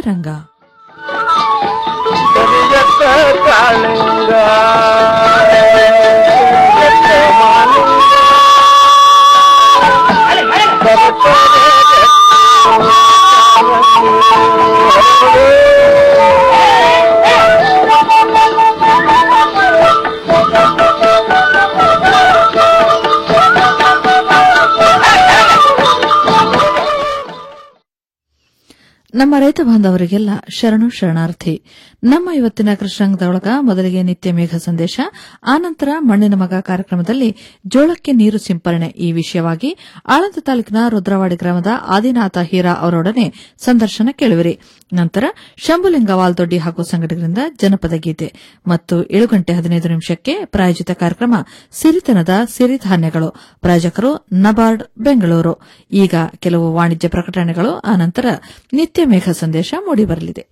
ರಂಗ ನಮ್ಮ ರೈತ ಬಾಂಧವರಿಗೆಲ್ಲ ಶರಣು ಶರಣಾರ್ಥಿ ನಮ್ಮ ಇವತ್ತಿನ ಕೃಷ್ಣಾಂಗದೊಳಗ ಮೊದಲಿಗೆ ನಿತ್ಯ ಮೇಘ ಸಂದೇಶ ಆನಂತರ ಮಣ್ಣಿನ ಮಗ ಕಾರ್ಯಕ್ರಮದಲ್ಲಿ ಜೋಳಕ್ಕೆ ನೀರು ಸಿಂಪರಣೆ ಈ ವಿಷಯವಾಗಿ ಆಳಂದ ತಾಲೂಕಿನ ರುದ್ರವಾಡಿ ಗ್ರಾಮದ ಆದಿನಾಥ ಹೀರಾ ಅವರೊಡನೆ ಸಂದರ್ಶನ ಕೇಳುವಿರಿ ನಂತರ ಶಂಭುಲಿಂಗ ವಾಲ್ದೊಡ್ಡಿ ಹಾಗೂ ಸಂಘಟಕರಿಂದ ಜನಪದ ಗೀತೆ ಮತ್ತು ಏಳು ಗಂಟೆ ಹದಿನೈದು ನಿಮಿಷಕ್ಕೆ ಪ್ರಾಯೋಜಿತ ಕಾರ್ಯಕ್ರಮ ಸಿರಿತನದ ಸಿರಿಧಾನ್ಯಗಳು ಪ್ರಾಯೋಜಕರು ನಬಾರ್ಡ್ ಬೆಂಗಳೂರು ಈಗ ಕೆಲವು ವಾಣಿಜ್ಯ ಪ್ರಕಟಣೆಗಳು ಆನಂತರ ನಿತ್ಯ ಮೇಘ ಸಂದೇಶ ಮೂಡಿಬರಲಿದೆ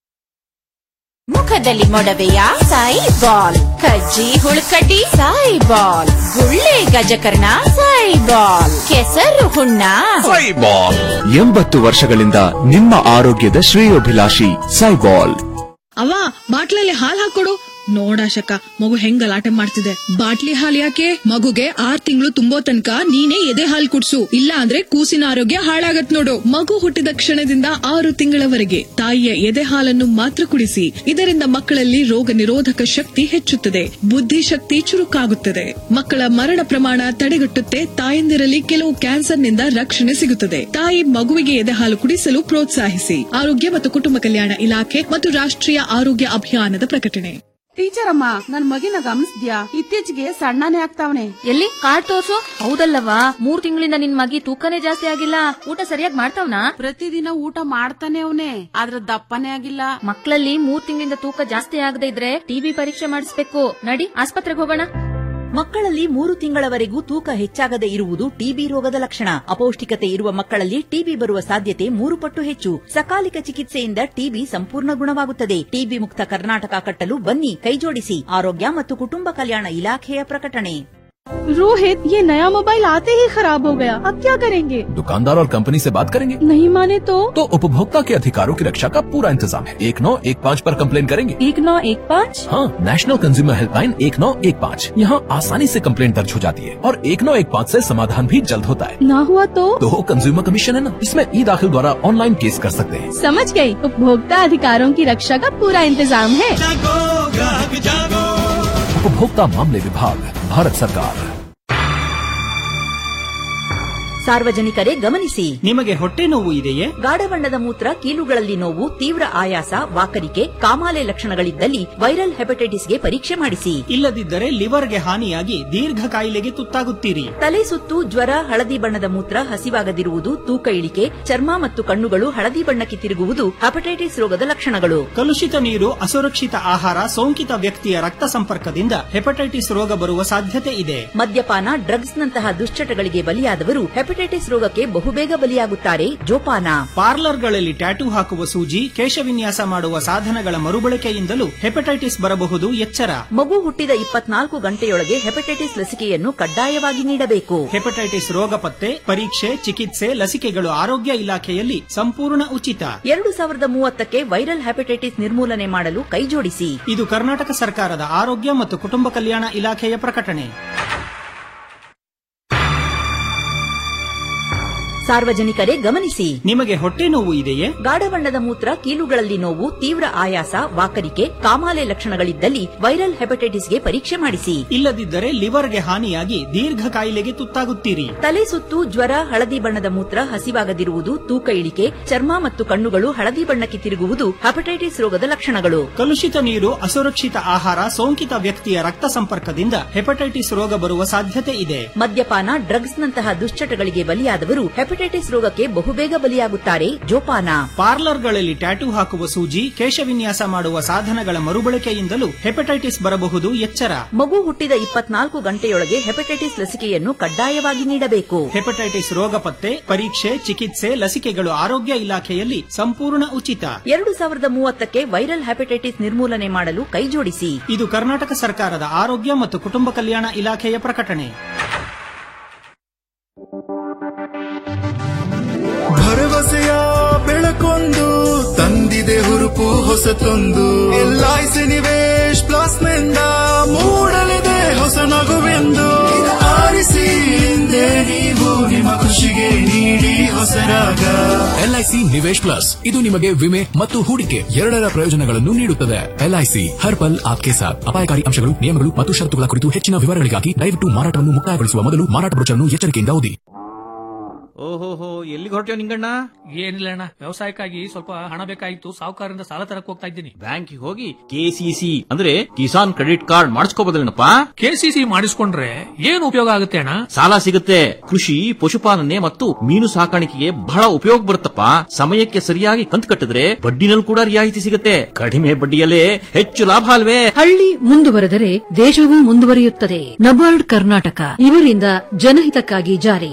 ಮುಖದಲ್ಲಿ ಮೊಡವೆಯ ಸಾಯಿ ಬಾಲ್ ಕಜ್ಜಿ ಹುಳುಕಡ್ಡಿ ಸಾಯಿ ಬಾಲ್ ಗುಳ್ಳೆ ಗಜಕರ್ಣ ಸಾಯಿ ಬಾಲ್ ಕೆಸರು ಹುಣ್ಣ ಸೈಬಾಲ್ ಎಂಬತ್ತು ವರ್ಷಗಳಿಂದ ನಿಮ್ಮ ಆರೋಗ್ಯದ ಶ್ರೇಯೋಭಿಲಾಷಿ ಸೈಬಾಲ್ ಅವ್ವ ಬಾಟ್ಲಲ್ಲಿ ಹಾಲ್ ಹಾಕೊಡು ನೋಡಾಶಕ ಮಗು ಹೆಂಗ್ ಗಲಾಟೆ ಮಾಡ್ತಿದೆ ಬಾಟ್ಲಿ ಹಾಲ್ ಯಾಕೆ ಮಗುಗೆ ಆರ್ ತಿಂಗಳು ತುಂಬೋ ತನಕ ನೀನೇ ಎದೆ ಹಾಲ್ ಕುಡ್ಸು ಇಲ್ಲ ಅಂದ್ರೆ ಕೂಸಿನ ಆರೋಗ್ಯ ಹಾಳಾಗತ್ ನೋಡು ಮಗು ಹುಟ್ಟಿದ ಕ್ಷಣದಿಂದ ಆರು ತಿಂಗಳವರೆಗೆ ತಾಯಿಯ ಎದೆ ಹಾಲನ್ನು ಮಾತ್ರ ಕುಡಿಸಿ ಇದರಿಂದ ಮಕ್ಕಳಲ್ಲಿ ರೋಗ ನಿರೋಧಕ ಶಕ್ತಿ ಹೆಚ್ಚುತ್ತದೆ ಬುದ್ಧಿಶಕ್ತಿ ಚುರುಕಾಗುತ್ತದೆ ಮಕ್ಕಳ ಮರಣ ಪ್ರಮಾಣ ತಡೆಗಟ್ಟುತ್ತೆ ತಾಯಂದಿರಲ್ಲಿ ಕೆಲವು ಕ್ಯಾನ್ಸರ್ನಿಂದ ರಕ್ಷಣೆ ಸಿಗುತ್ತದೆ ತಾಯಿ ಮಗುವಿಗೆ ಎದೆ ಹಾಲು ಕುಡಿಸಲು ಪ್ರೋತ್ಸಾಹಿಸಿ ಆರೋಗ್ಯ ಮತ್ತು ಕುಟುಂಬ ಕಲ್ಯಾಣ ಇಲಾಖೆ ಮತ್ತು ರಾಷ್ಟ್ರೀಯ ಆರೋಗ್ಯ ಅಭಿಯಾನದ ಪ್ರಕಟಣೆ ಟೀಚರ್ ಅಮ್ಮ ನನ್ ಮಗಿನ ಗಮನಿಸ್ದ್ಯಾ ಇತ್ತೀಚೆಗೆ ಸಣ್ಣನೇ ಆಗ್ತಾವನೆ ಎಲ್ಲಿ ಕಾರ್ಡ್ ತೋರ್ಸು ಹೌದಲ್ಲವಾ ಮೂರ್ ತಿಂಗಳಿಂದ ನಿನ್ ಮಗಿ ತೂಕನೇ ಜಾಸ್ತಿ ಆಗಿಲ್ಲ ಊಟ ಸರಿಯಾಗಿ ಮಾಡ್ತಾವ್ನಾ ಪ್ರತಿದಿನ ಊಟ ಮಾಡ್ತಾನೆ ಅವನೇ ಆದ್ರ ದಪ್ಪನೇ ಆಗಿಲ್ಲ ಮಕ್ಕಳಲ್ಲಿ ಮೂರ್ ತಿಂಗಳಿಂದ ತೂಕ ಜಾಸ್ತಿ ಆಗದೆ ಇದ್ರೆ ಟಿಬಿ ಪರೀಕ್ಷೆ ಮಾಡಿಸ್ಬೇಕು ನಡಿ ಆಸ್ಪತ್ರೆಗೆ ಹೋಗೋಣ ಮಕ್ಕಳಲ್ಲಿ ಮೂರು ತಿಂಗಳವರೆಗೂ ತೂಕ ಹೆಚ್ಚಾಗದೆ ಇರುವುದು ಟಿಬಿ ರೋಗದ ಲಕ್ಷಣ ಅಪೌಷ್ಟಿಕತೆ ಇರುವ ಮಕ್ಕಳಲ್ಲಿ ಟಿಬಿ ಬರುವ ಸಾಧ್ಯತೆ ಮೂರು ಪಟ್ಟು ಹೆಚ್ಚು ಸಕಾಲಿಕ ಚಿಕಿತ್ಸೆಯಿಂದ ಟಿಬಿ ಸಂಪೂರ್ಣ ಗುಣವಾಗುತ್ತದೆ ಟಿಬಿ ಮುಕ್ತ ಕರ್ನಾಟಕ ಕಟ್ಟಲು ಬನ್ನಿ ಕೈಜೋಡಿಸಿ ಆರೋಗ್ಯ ಮತ್ತು ಕುಟುಂಬ ಕಲ್ಯಾಣ ಇಲಾಖೆಯ ಪ್ರಕಟಣೆ रोहित ये नया मोबाइल आते ही खराब हो गया अब क्या करेंगे दुकानदार और कंपनी से बात करेंगे नहीं माने तो तो उपभोक्ता के अधिकारों की रक्षा का पूरा इंतजाम है एक नौ एक पाँच पर कंप्लेन करेंगे एक नौ एक पाँच हाँ नेशनल कंज्यूमर हेल्पलाइन एक नौ एक पाँच यहाँ आसानी से कंप्लेन दर्ज हो जाती है और एक नौ एक पाँच ऐसी समाधान भी जल्द होता है ना हुआ तो तो कंज्यूमर कमीशन है ना इसमें ई दाखिल द्वारा ऑनलाइन केस कर सकते हैं समझ गई उपभोक्ता अधिकारों की रक्षा का पूरा इंतजाम है उपभोक्ता मामले विभाग भारत सरकार ಸಾರ್ವಜನಿಕರೇ ಗಮನಿಸಿ ನಿಮಗೆ ಹೊಟ್ಟೆ ನೋವು ಇದೆಯೇ ಗಾಢ ಬಣ್ಣದ ಮೂತ್ರ ಕೀಲುಗಳಲ್ಲಿ ನೋವು ತೀವ್ರ ಆಯಾಸ ವಾಕರಿಕೆ ಕಾಮಾಲೆ ಲಕ್ಷಣಗಳಿದ್ದಲ್ಲಿ ವೈರಲ್ ಹೆಪಟೈಟಿಸ್ಗೆ ಪರೀಕ್ಷೆ ಮಾಡಿಸಿ ಇಲ್ಲದಿದ್ದರೆ ಲಿವರ್ಗೆ ಹಾನಿಯಾಗಿ ದೀರ್ಘ ಕಾಯಿಲೆಗೆ ತುತ್ತಾಗುತ್ತೀರಿ ತಲೆ ಸುತ್ತು ಜ್ವರ ಹಳದಿ ಬಣ್ಣದ ಮೂತ್ರ ಹಸಿವಾಗದಿರುವುದು ತೂಕ ಇಳಿಕೆ ಚರ್ಮ ಮತ್ತು ಕಣ್ಣುಗಳು ಹಳದಿ ಬಣ್ಣಕ್ಕೆ ತಿರುಗುವುದು ಹೆಪಟೈಟಿಸ್ ರೋಗದ ಲಕ್ಷಣಗಳು ಕಲುಷಿತ ನೀರು ಅಸುರಕ್ಷಿತ ಆಹಾರ ಸೋಂಕಿತ ವ್ಯಕ್ತಿಯ ರಕ್ತ ಸಂಪರ್ಕದಿಂದ ಹೆಪಟೈಟಿಸ್ ರೋಗ ಬರುವ ಸಾಧ್ಯತೆ ಇದೆ ಮದ್ಯಪಾನ ಡ್ರಗ್ಸ್ನಂತಹ ದುಶ್ಚಟಗಳಿಗೆ ಬಲಿಯಾದವರು ಹೆಪಟೈಟಿಸ್ ರೋಗಕ್ಕೆ ಬಹುಬೇಗ ಬಲಿಯಾಗುತ್ತಾರೆ ಜೋಪಾನ ಪಾರ್ಲರ್ಗಳಲ್ಲಿ ಟ್ಯಾಟೂ ಹಾಕುವ ಸೂಜಿ ಕೇಶವಿನ್ಯಾಸ ಮಾಡುವ ಸಾಧನಗಳ ಮರುಬಳಕೆಯಿಂದಲೂ ಹೆಪಟೈಟಿಸ್ ಬರಬಹುದು ಎಚ್ಚರ ಮಗು ಹುಟ್ಟಿದ ಇಪ್ಪತ್ನಾಲ್ಕು ಗಂಟೆಯೊಳಗೆ ಹೆಪಟೈಟಿಸ್ ಲಸಿಕೆಯನ್ನು ಕಡ್ಡಾಯವಾಗಿ ನೀಡಬೇಕು ಹೆಪಟೈಟಿಸ್ ರೋಗ ಪತ್ತೆ ಪರೀಕ್ಷೆ ಚಿಕಿತ್ಸೆ ಲಸಿಕೆಗಳು ಆರೋಗ್ಯ ಇಲಾಖೆಯಲ್ಲಿ ಸಂಪೂರ್ಣ ಉಚಿತ ಎರಡು ಸಾವಿರದ ಮೂವತ್ತಕ್ಕೆ ವೈರಲ್ ಹೆಪಟೈಟಿಸ್ ನಿರ್ಮೂಲನೆ ಮಾಡಲು ಕೈಜೋಡಿಸಿ ಇದು ಕರ್ನಾಟಕ ಸರ್ಕಾರದ ಆರೋಗ್ಯ ಮತ್ತು ಕುಟುಂಬ ಕಲ್ಯಾಣ ಇಲಾಖೆಯ ಪ್ರಕಟಣೆ ಸಾರ್ವಜನಿಕರೇ ಗಮನಿಸಿ ನಿಮಗೆ ಹೊಟ್ಟೆ ನೋವು ಇದೆಯೇ ಗಾಢ ಬಣ್ಣದ ಮೂತ್ರ ಕೀಲುಗಳಲ್ಲಿ ನೋವು ತೀವ್ರ ಆಯಾಸ ವಾಕರಿಕೆ ಕಾಮಾಲೆ ಲಕ್ಷಣಗಳಿದ್ದಲ್ಲಿ ವೈರಲ್ ಹೆಪಟೈಟಿಸ್ಗೆ ಪರೀಕ್ಷೆ ಮಾಡಿಸಿ ಇಲ್ಲದಿದ್ದರೆ ಲಿವರ್ಗೆ ಹಾನಿಯಾಗಿ ದೀರ್ಘ ಕಾಯಿಲೆಗೆ ತುತ್ತಾಗುತ್ತೀರಿ ತಲೆ ಸುತ್ತು ಜ್ವರ ಹಳದಿ ಬಣ್ಣದ ಮೂತ್ರ ಹಸಿವಾಗದಿರುವುದು ತೂಕ ಇಳಿಕೆ ಚರ್ಮ ಮತ್ತು ಕಣ್ಣುಗಳು ಹಳದಿ ಬಣ್ಣಕ್ಕೆ ತಿರುಗುವುದು ಹೆಪಟೈಟಿಸ್ ರೋಗದ ಲಕ್ಷಣಗಳು ಕಲುಷಿತ ನೀರು ಅಸುರಕ್ಷಿತ ಆಹಾರ ಸೋಂಕಿತ ವ್ಯಕ್ತಿಯ ರಕ್ತ ಸಂಪರ್ಕದಿಂದ ಹೆಪಟೈಟಿಸ್ ರೋಗ ಬರುವ ಸಾಧ್ಯತೆ ಇದೆ ಮದ್ಯಪಾನ ಡ್ರಗ್ಸ್ನಂತಹ ದುಶ್ಚಟಗಳಿಗೆ ಬಲಿಯಾದವರು ಹೆಪಟೈಟಿಸ್ ರೋಗಕ್ಕೆ ಬಹುಬೇಗ ಬಲಿಯಾಗುತ್ತಾರೆ ಜೋಪಾನ ಪಾರ್ಲರ್ಗಳಲ್ಲಿ ಟ್ಯಾಟೂ ಹಾಕುವ ಸೂಜಿ ಕೇಶವಿನ್ಯಾಸ ಮಾಡುವ ಸಾಧನಗಳ ಮರುಬಳಕೆಯಿಂದಲೂ ಹೆಪಟೈಟಿಸ್ ಬರಬಹುದು ಎಚ್ಚರ ಮಗು ಹುಟ್ಟಿದ ಇಪ್ಪತ್ನಾಲ್ಕು ಗಂಟೆಯೊಳಗೆ ಹೆಪಟೈಟಿಸ್ ಲಸಿಕೆಯನ್ನು ಕಡ್ಡಾಯವಾಗಿ ನೀಡಬೇಕು ಹೆಪಟೈಟಿಸ್ ರೋಗ ಪತ್ತೆ ಪರೀಕ್ಷೆ ಚಿಕಿತ್ಸೆ ಲಸಿಕೆಗಳು ಆರೋಗ್ಯ ಇಲಾಖೆಯಲ್ಲಿ ಸಂಪೂರ್ಣ ಉಚಿತ ಎರಡು ಸಾವಿರದ ಮೂವತ್ತಕ್ಕೆ ವೈರಲ್ ಹೆಪಟೈಟಿಸ್ ನಿರ್ಮೂಲನೆ ಮಾಡಲು ಕೈಜೋಡಿಸಿ ಇದು ಕರ್ನಾಟಕ ಸರ್ಕಾರದ ಆರೋಗ್ಯ ಮತ್ತು ಕುಟುಂಬ ಕಲ್ಯಾಣ ಇಲಾಖೆಯ ಪ್ರಕಟಣೆ ಭರವಸೆಯ ಬೆಳಕೊಂದು ತಂದಿದೆ ಇದೆ ಹುರುಪು ಹೊಸತೊಂದು ಎಲ್ಐಸಿ ನಿವೇಶ್ ಪ್ಲಸ್ ನಿಂದ ಮೂಡಲಿದೆ ಹೊಸ ನಗುವೆಂದು ಆರಿಸಿ ಹಿಂದೆ ನೀವು ನಿಮ್ಮ ಖುಷಿಗೆ ನೀಡಿ ಹೊಸರಾಗ ಎಲ್ಐಸಿ ನಿವೇಶ್ ಪ್ಲಸ್ ಇದು ನಿಮಗೆ ವಿಮೆ ಮತ್ತು ಹೂಡಿಕೆ ಎರಡರ ಪ್ರಯೋಜನಗಳನ್ನು ನೀಡುತ್ತದೆ ಎಲ್ಐಸಿ ಹರ್ ಪಲ್ ಆಪ್ಕೆ ಸಾಥ್ ಅಪಾಯಕಾರಿ ಅಂಶಗಳು ನಿಯಮಗಳು ಮತ್ತು ಷರತ್ತುಗಳ ಕುರಿತು ಹೆಚ್ಚಿನ ವಿವರಗಳಿಗಾಗಿ ದಯವಿಟ್ಟು ಮಾರಾಟವನ್ನು ಮುಕ್ತಾಯಗೊಳಿಸುವ ಮೊದಲು ಮಾರಾಟ ಬ್ರೋಚರ್ನ್ನು ಎಚ್ಚರಿಕೆಯಿಂದ ಓದಿ ಓಹೋಹೋ ಎಲ್ಲಿಗೆ ಹೊರಟ್ಯೋ ನಿಂಗಣ್ಣ ಏನಿಲ್ಲ ಅಣ್ಣ ವ್ಯವಸಾಯಕ್ಕಾಗಿ ಸ್ವಲ್ಪ ಹಣ ಬೇಕಾಗಿತ್ತು ಸಾಹುಕಾರರಿಂದ ಸಾಲ ತರಕ್ ಹೋಗ್ತಾ ಇದ್ದೀನಿ ಬ್ಯಾಂಕಿಗೆ ಹೋಗಿ ಕೆಸಿಸಿ ಅಂದ್ರೆ ಕಿಸಾನ್ ಕ್ರೆಡಿಟ್ ಕಾರ್ಡ್ ಮಾಡಿಸ್ಕೋಬೋದಲ್ಲೇನಪ್ಪ ಕೆಸಿಸಿ ಮಾಡಿಸ್ಕೊಂಡ್ರೆ ಏನು ಉಪಯೋಗ ಆಗುತ್ತೆ ಅಣ್ಣ ಸಾಲ ಸಿಗುತ್ತೆ ಕೃಷಿ ಪಶುಪಾಲನೆ ಮತ್ತು ಮೀನು ಸಾಕಾಣಿಕೆಗೆ ಬಹಳ ಉಪಯೋಗ ಬರುತ್ತಪ್ಪ ಸಮಯಕ್ಕೆ ಸರಿಯಾಗಿ ಕಂತು ಕಟ್ಟಿದ್ರೆ ಬಡ್ಡಿನಲ್ಲಿ ಕೂಡ ರಿಯಾಯಿತಿ ಸಿಗುತ್ತೆ ಕಡಿಮೆ ಬಡ್ಡಿಯಲ್ಲೇ ಹೆಚ್ಚು ಲಾಭ ಅಲ್ವೇ ಹಳ್ಳಿ ಮುಂದುವರೆದರೆ ದೇಶವೂ ಮುಂದುವರಿಯುತ್ತದೆ ನಬಾರ್ಡ್ ಕರ್ನಾಟಕ ಇವರಿಂದ ಜನಹಿತಕ್ಕಾಗಿ ಜಾರಿ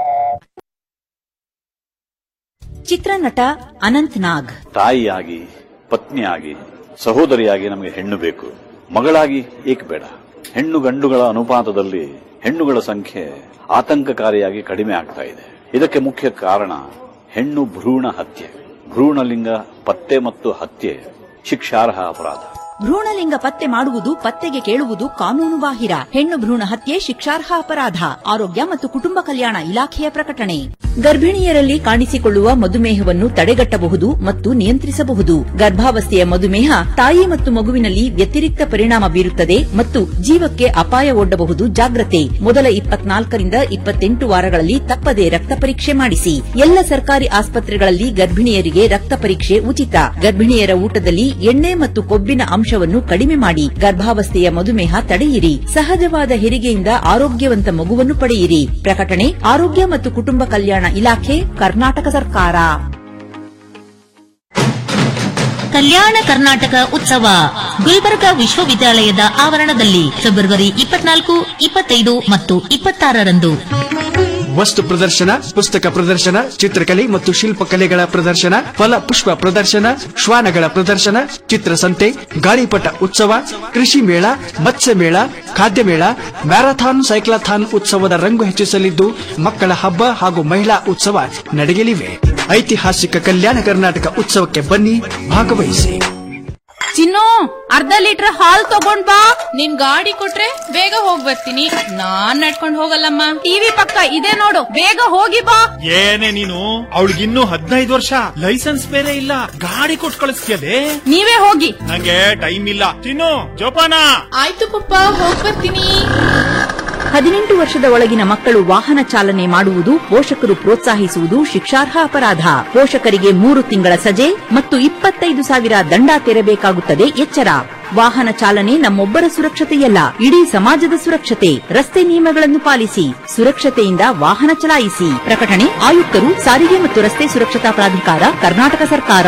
ಚಿತ್ರನಟ ಅನಂತ್ ನಾಗ್ ತಾಯಿಯಾಗಿ ಪತ್ನಿಯಾಗಿ ಸಹೋದರಿಯಾಗಿ ನಮಗೆ ಹೆಣ್ಣು ಬೇಕು ಮಗಳಾಗಿ ಏಕೆ ಬೇಡ ಹೆಣ್ಣು ಗಂಡುಗಳ ಅನುಪಾತದಲ್ಲಿ ಹೆಣ್ಣುಗಳ ಸಂಖ್ಯೆ ಆತಂಕಕಾರಿಯಾಗಿ ಕಡಿಮೆ ಆಗ್ತಾ ಇದೆ ಇದಕ್ಕೆ ಮುಖ್ಯ ಕಾರಣ ಹೆಣ್ಣು ಭ್ರೂಣ ಹತ್ಯೆ ಭ್ರೂಣಲಿಂಗ ಪತ್ತೆ ಮತ್ತು ಹತ್ಯೆ ಶಿಕ್ಷಾರ್ಹ ಅಪರಾಧ ಭ್ರೂಣಲಿಂಗ ಪತ್ತೆ ಮಾಡುವುದು ಪತ್ತೆಗೆ ಕೇಳುವುದು ಕಾನೂನು ಬಾಹಿರ ಹೆಣ್ಣು ಭ್ರೂಣ ಹತ್ಯೆ ಶಿಕ್ಷಾರ್ಹ ಅಪರಾಧ ಆರೋಗ್ಯ ಮತ್ತು ಕುಟುಂಬ ಕಲ್ಯಾಣ ಇಲಾಖೆಯ ಪ್ರಕಟಣೆ ಗರ್ಭಿಣಿಯರಲ್ಲಿ ಕಾಣಿಸಿಕೊಳ್ಳುವ ಮಧುಮೇಹವನ್ನು ತಡೆಗಟ್ಟಬಹುದು ಮತ್ತು ನಿಯಂತ್ರಿಸಬಹುದು ಗರ್ಭಾವಸ್ಥೆಯ ಮಧುಮೇಹ ತಾಯಿ ಮತ್ತು ಮಗುವಿನಲ್ಲಿ ವ್ಯತಿರಿಕ್ತ ಪರಿಣಾಮ ಬೀರುತ್ತದೆ ಮತ್ತು ಜೀವಕ್ಕೆ ಅಪಾಯ ಒಡ್ಡಬಹುದು ಜಾಗ್ರತೆ ಮೊದಲ ಇಪ್ಪತ್ನಾಲ್ಕರಿಂದ ಇಪ್ಪತ್ತೆಂಟು ವಾರಗಳಲ್ಲಿ ತಪ್ಪದೆ ರಕ್ತ ಪರೀಕ್ಷೆ ಮಾಡಿಸಿ ಎಲ್ಲ ಸರ್ಕಾರಿ ಆಸ್ಪತ್ರೆಗಳಲ್ಲಿ ಗರ್ಭಿಣಿಯರಿಗೆ ರಕ್ತ ಪರೀಕ್ಷೆ ಉಚಿತ ಗರ್ಭಿಣಿಯರ ಊಟದಲ್ಲಿ ಎಣ್ಣೆ ಮತ್ತು ಕೊಬ್ಬಿನ ಅಂಶವನ್ನು ಕಡಿಮೆ ಮಾಡಿ ಗರ್ಭಾವಸ್ಥೆಯ ಮಧುಮೇಹ ತಡೆಯಿರಿ ಸಹಜವಾದ ಹೆರಿಗೆಯಿಂದ ಆರೋಗ್ಯವಂತ ಮಗುವನ್ನು ಪಡೆಯಿರಿ ಪ್ರಕಟಣೆ ಆರೋಗ್ಯ ಮತ್ತು ಕುಟುಂಬ ಕಲ್ಯಾಣ ಇಲಾಖೆ ಕರ್ನಾಟಕ ಸರ್ಕಾರ ಕಲ್ಯಾಣ ಕರ್ನಾಟಕ ಉತ್ಸವ ಗುಲ್ಬರ್ಗಾ ವಿಶ್ವವಿದ್ಯಾಲಯದ ಆವರಣದಲ್ಲಿ ಫೆಬ್ರವರಿ ಇಪ್ಪತ್ನಾಲ್ಕು ಇಪ್ಪತ್ತೈದು ಮತ್ತು ಇಪ್ಪತ್ತಾರರಂದು ವಸ್ತು ಪ್ರದರ್ಶನ ಪುಸ್ತಕ ಪ್ರದರ್ಶನ ಚಿತ್ರಕಲೆ ಮತ್ತು ಶಿಲ್ಪಕಲೆಗಳ ಪ್ರದರ್ಶನ ಫಲ ಪುಷ್ಪ ಪ್ರದರ್ಶನ ಶ್ವಾನಗಳ ಪ್ರದರ್ಶನ ಚಿತ್ರಸಂತೆ ಗಾಳಿಪಟ ಉತ್ಸವ ಕೃಷಿ ಮೇಳ ಮತ್ಸ್ಯ ಮೇಳ ಖಾದ್ಯ ಮೇಳ ಮ್ಯಾರಥಾನ್ ಸೈಕ್ಲಾಥಾನ್ ಉತ್ಸವದ ರಂಗು ಹೆಚ್ಚಿಸಲಿದ್ದು ಮಕ್ಕಳ ಹಬ್ಬ ಹಾಗೂ ಮಹಿಳಾ ಉತ್ಸವ ನಡೆಯಲಿವೆ ಐತಿಹಾಸಿಕ ಕಲ್ಯಾಣ ಕರ್ನಾಟಕ ಉತ್ಸವಕ್ಕೆ ಬನ್ನಿ ಭಾಗವಹಿಸಿ ಚಿನ್ನು ಅರ್ಧ ಲೀಟರ್ ಹಾಲ್ ತಗೊಂಡ್ ಬಾ ನಿನ್ ಗಾಡಿ ಕೊಟ್ರೆ ಬೇಗ ಹೋಗ್ ಬರ್ತೀನಿ ನಾನ್ ನಡ್ಕೊಂಡ್ ಹೋಗಲ್ಲಮ್ಮ ಟಿವಿ ಪಕ್ಕ ಇದೆ ನೋಡು ಬೇಗ ಹೋಗಿ ಬಾ ಏನೇ ನೀನು ಅವಳಿಗಿನ್ನೂ ಹದಿನೈದು ವರ್ಷ ಲೈಸೆನ್ಸ್ ಬೇರೆ ಇಲ್ಲ ಗಾಡಿ ಕೊಟ್ಟು ಕಳಿಸ್ತೀಯಲೇ ನೀವೇ ಹೋಗಿ ನಂಗೆ ಟೈಮ್ ಇಲ್ಲ ತಿನ್ನು ಜೋಪಾನ ಆಯ್ತು ಪಪ್ಪ ಹೋಗ್ ಬರ್ತೀನಿ ಹದಿನೆಂಟು ವರ್ಷದ ಒಳಗಿನ ಮಕ್ಕಳು ವಾಹನ ಚಾಲನೆ ಮಾಡುವುದು ಪೋಷಕರು ಪ್ರೋತ್ಸಾಹಿಸುವುದು ಶಿಕ್ಷಾರ್ಹ ಅಪರಾಧ ಪೋಷಕರಿಗೆ ಮೂರು ತಿಂಗಳ ಸಜೆ ಮತ್ತು ಇಪ್ಪತ್ತೈದು ಸಾವಿರ ದಂಡ ತೆರಬೇಕಾಗುತ್ತದೆ ಎಚ್ಚರ ವಾಹನ ಚಾಲನೆ ನಮ್ಮೊಬ್ಬರ ಸುರಕ್ಷತೆಯಲ್ಲ ಇಡೀ ಸಮಾಜದ ಸುರಕ್ಷತೆ ರಸ್ತೆ ನಿಯಮಗಳನ್ನು ಪಾಲಿಸಿ ಸುರಕ್ಷತೆಯಿಂದ ವಾಹನ ಚಲಾಯಿಸಿ ಪ್ರಕಟಣೆ ಆಯುಕ್ತರು ಸಾರಿಗೆ ಮತ್ತು ರಸ್ತೆ ಸುರಕ್ಷತಾ ಪ್ರಾಧಿಕಾರ ಕರ್ನಾಟಕ ಸರ್ಕಾರ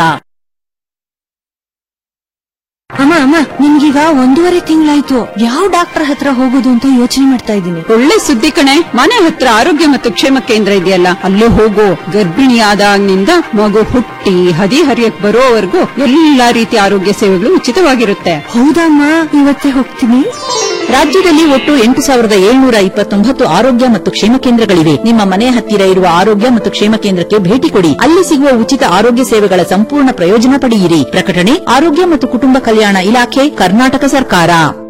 ಅಮ್ಮ ಅಮ್ಮ ನಿಮ್ಗೀಗ ಒಂದೂವರೆ ತಿಂಗಳಾಯ್ತು ಯಾವ ಡಾಕ್ಟರ್ ಹತ್ರ ಹೋಗೋದು ಅಂತ ಯೋಚನೆ ಮಾಡ್ತಾ ಇದ್ದೀನಿ ಒಳ್ಳೆ ಸುದ್ದಿ ಕಣೆ ಮನೆ ಹತ್ರ ಆರೋಗ್ಯ ಮತ್ತು ಕ್ಷೇಮ ಕೇಂದ್ರ ಇದೆಯಲ್ಲ ಅಲ್ಲೇ ಹೋಗು ಗರ್ಭಿಣಿ ಆದಾಗ್ನಿಂದ ಮಗು ಹುಟ್ಟಿ ಹದಿ ಹರಿಯಕ್ ಬರೋವರೆಗೂ ಎಲ್ಲಾ ರೀತಿಯ ಆರೋಗ್ಯ ಸೇವೆಗಳು ಉಚಿತವಾಗಿರುತ್ತೆ ಹೌದಮ್ಮ ಇವತ್ತೇ ಹೋಗ್ತೀನಿ ರಾಜ್ಯದಲ್ಲಿ ಒಟ್ಟು ಎಂಟು ಸಾವಿರದ ಏಳ್ನೂರ ಇಪ್ಪತ್ತೊಂಬತ್ತು ಆರೋಗ್ಯ ಮತ್ತು ಕ್ಷೇಮ ಕೇಂದ್ರಗಳಿವೆ ನಿಮ್ಮ ಮನೆ ಹತ್ತಿರ ಇರುವ ಆರೋಗ್ಯ ಮತ್ತು ಕ್ಷೇಮ ಕೇಂದ್ರಕ್ಕೆ ಭೇಟಿ ಕೊಡಿ ಅಲ್ಲಿ ಸಿಗುವ ಉಚಿತ ಆರೋಗ್ಯ ಸೇವೆಗಳ ಸಂಪೂರ್ಣ ಪ್ರಯೋಜನ ಪಡೆಯಿರಿ ಪ್ರಕಟಣೆ ಆರೋಗ್ಯ ಮತ್ತು ಕುಟುಂಬ ಕಲ್ಯಾಣ ಇಲಾಖೆ ಕರ್ನಾಟಕ ಸರ್ಕಾರ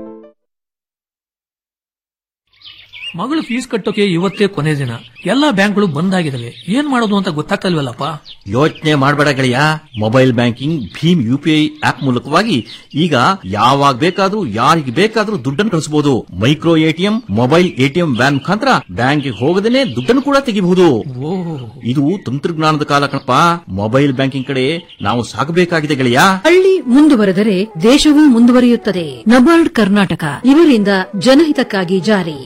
ಮಗಳು ಫೀಸ್ ಕಟ್ಟೋಕೆ ಇವತ್ತೇ ಕೊನೆ ದಿನ ಎಲ್ಲಾ ಬ್ಯಾಂಕ್ಗಳು ಬಂದ್ ಆಗಿದಾವೆ ಏನ್ ಮಾಡೋದು ಅಂತ ಗೊತ್ತಾಗ್ತಲ್ವಲ್ಲಪ್ಪ ಯೋಚನೆ ಮಾಡಬೇಡ ಗೆಳೆಯ ಮೊಬೈಲ್ ಬ್ಯಾಂಕಿಂಗ್ ಭೀಮ್ ಯುಪಿಐ ಆಪ್ ಮೂಲಕವಾಗಿ ಈಗ ಯಾವಾಗ ಬೇಕಾದ್ರೂ ಯಾರಿಗೆ ಬೇಕಾದ್ರೂ ದುಡ್ಡನ್ನು ಕಳಿಸಬಹುದು micro ATM mobile ATM van ಮುಖಾಂತರ ಬ್ಯಾಂಕ್ಗೆ ಹೋಗದೇನೆ ದುಡ್ಡನ್ನು ಕೂಡ ತೆಗಿಬಹುದು ಇದು ತಂತ್ರಜ್ಞಾನದ ಕಾಲ ಕಣಪ್ಪ ಮೊಬೈಲ್ ಬ್ಯಾಂಕಿಂಗ್ ಕಡೆ ನಾವು ಸಾಗಬೇಕಾಗಿದೆ ಗೆಳೆಯ ಹಳ್ಳಿ ಮುಂದುವರೆದರೆ ದೇಶವೂ ಮುಂದುವರಿಯುತ್ತದೆ ನಬಾರ್ಡ್ ಕರ್ನಾಟಕ ಇವರಿಂದ ಜನಹಿತಕ್ಕಾಗಿ ಜಾರಿ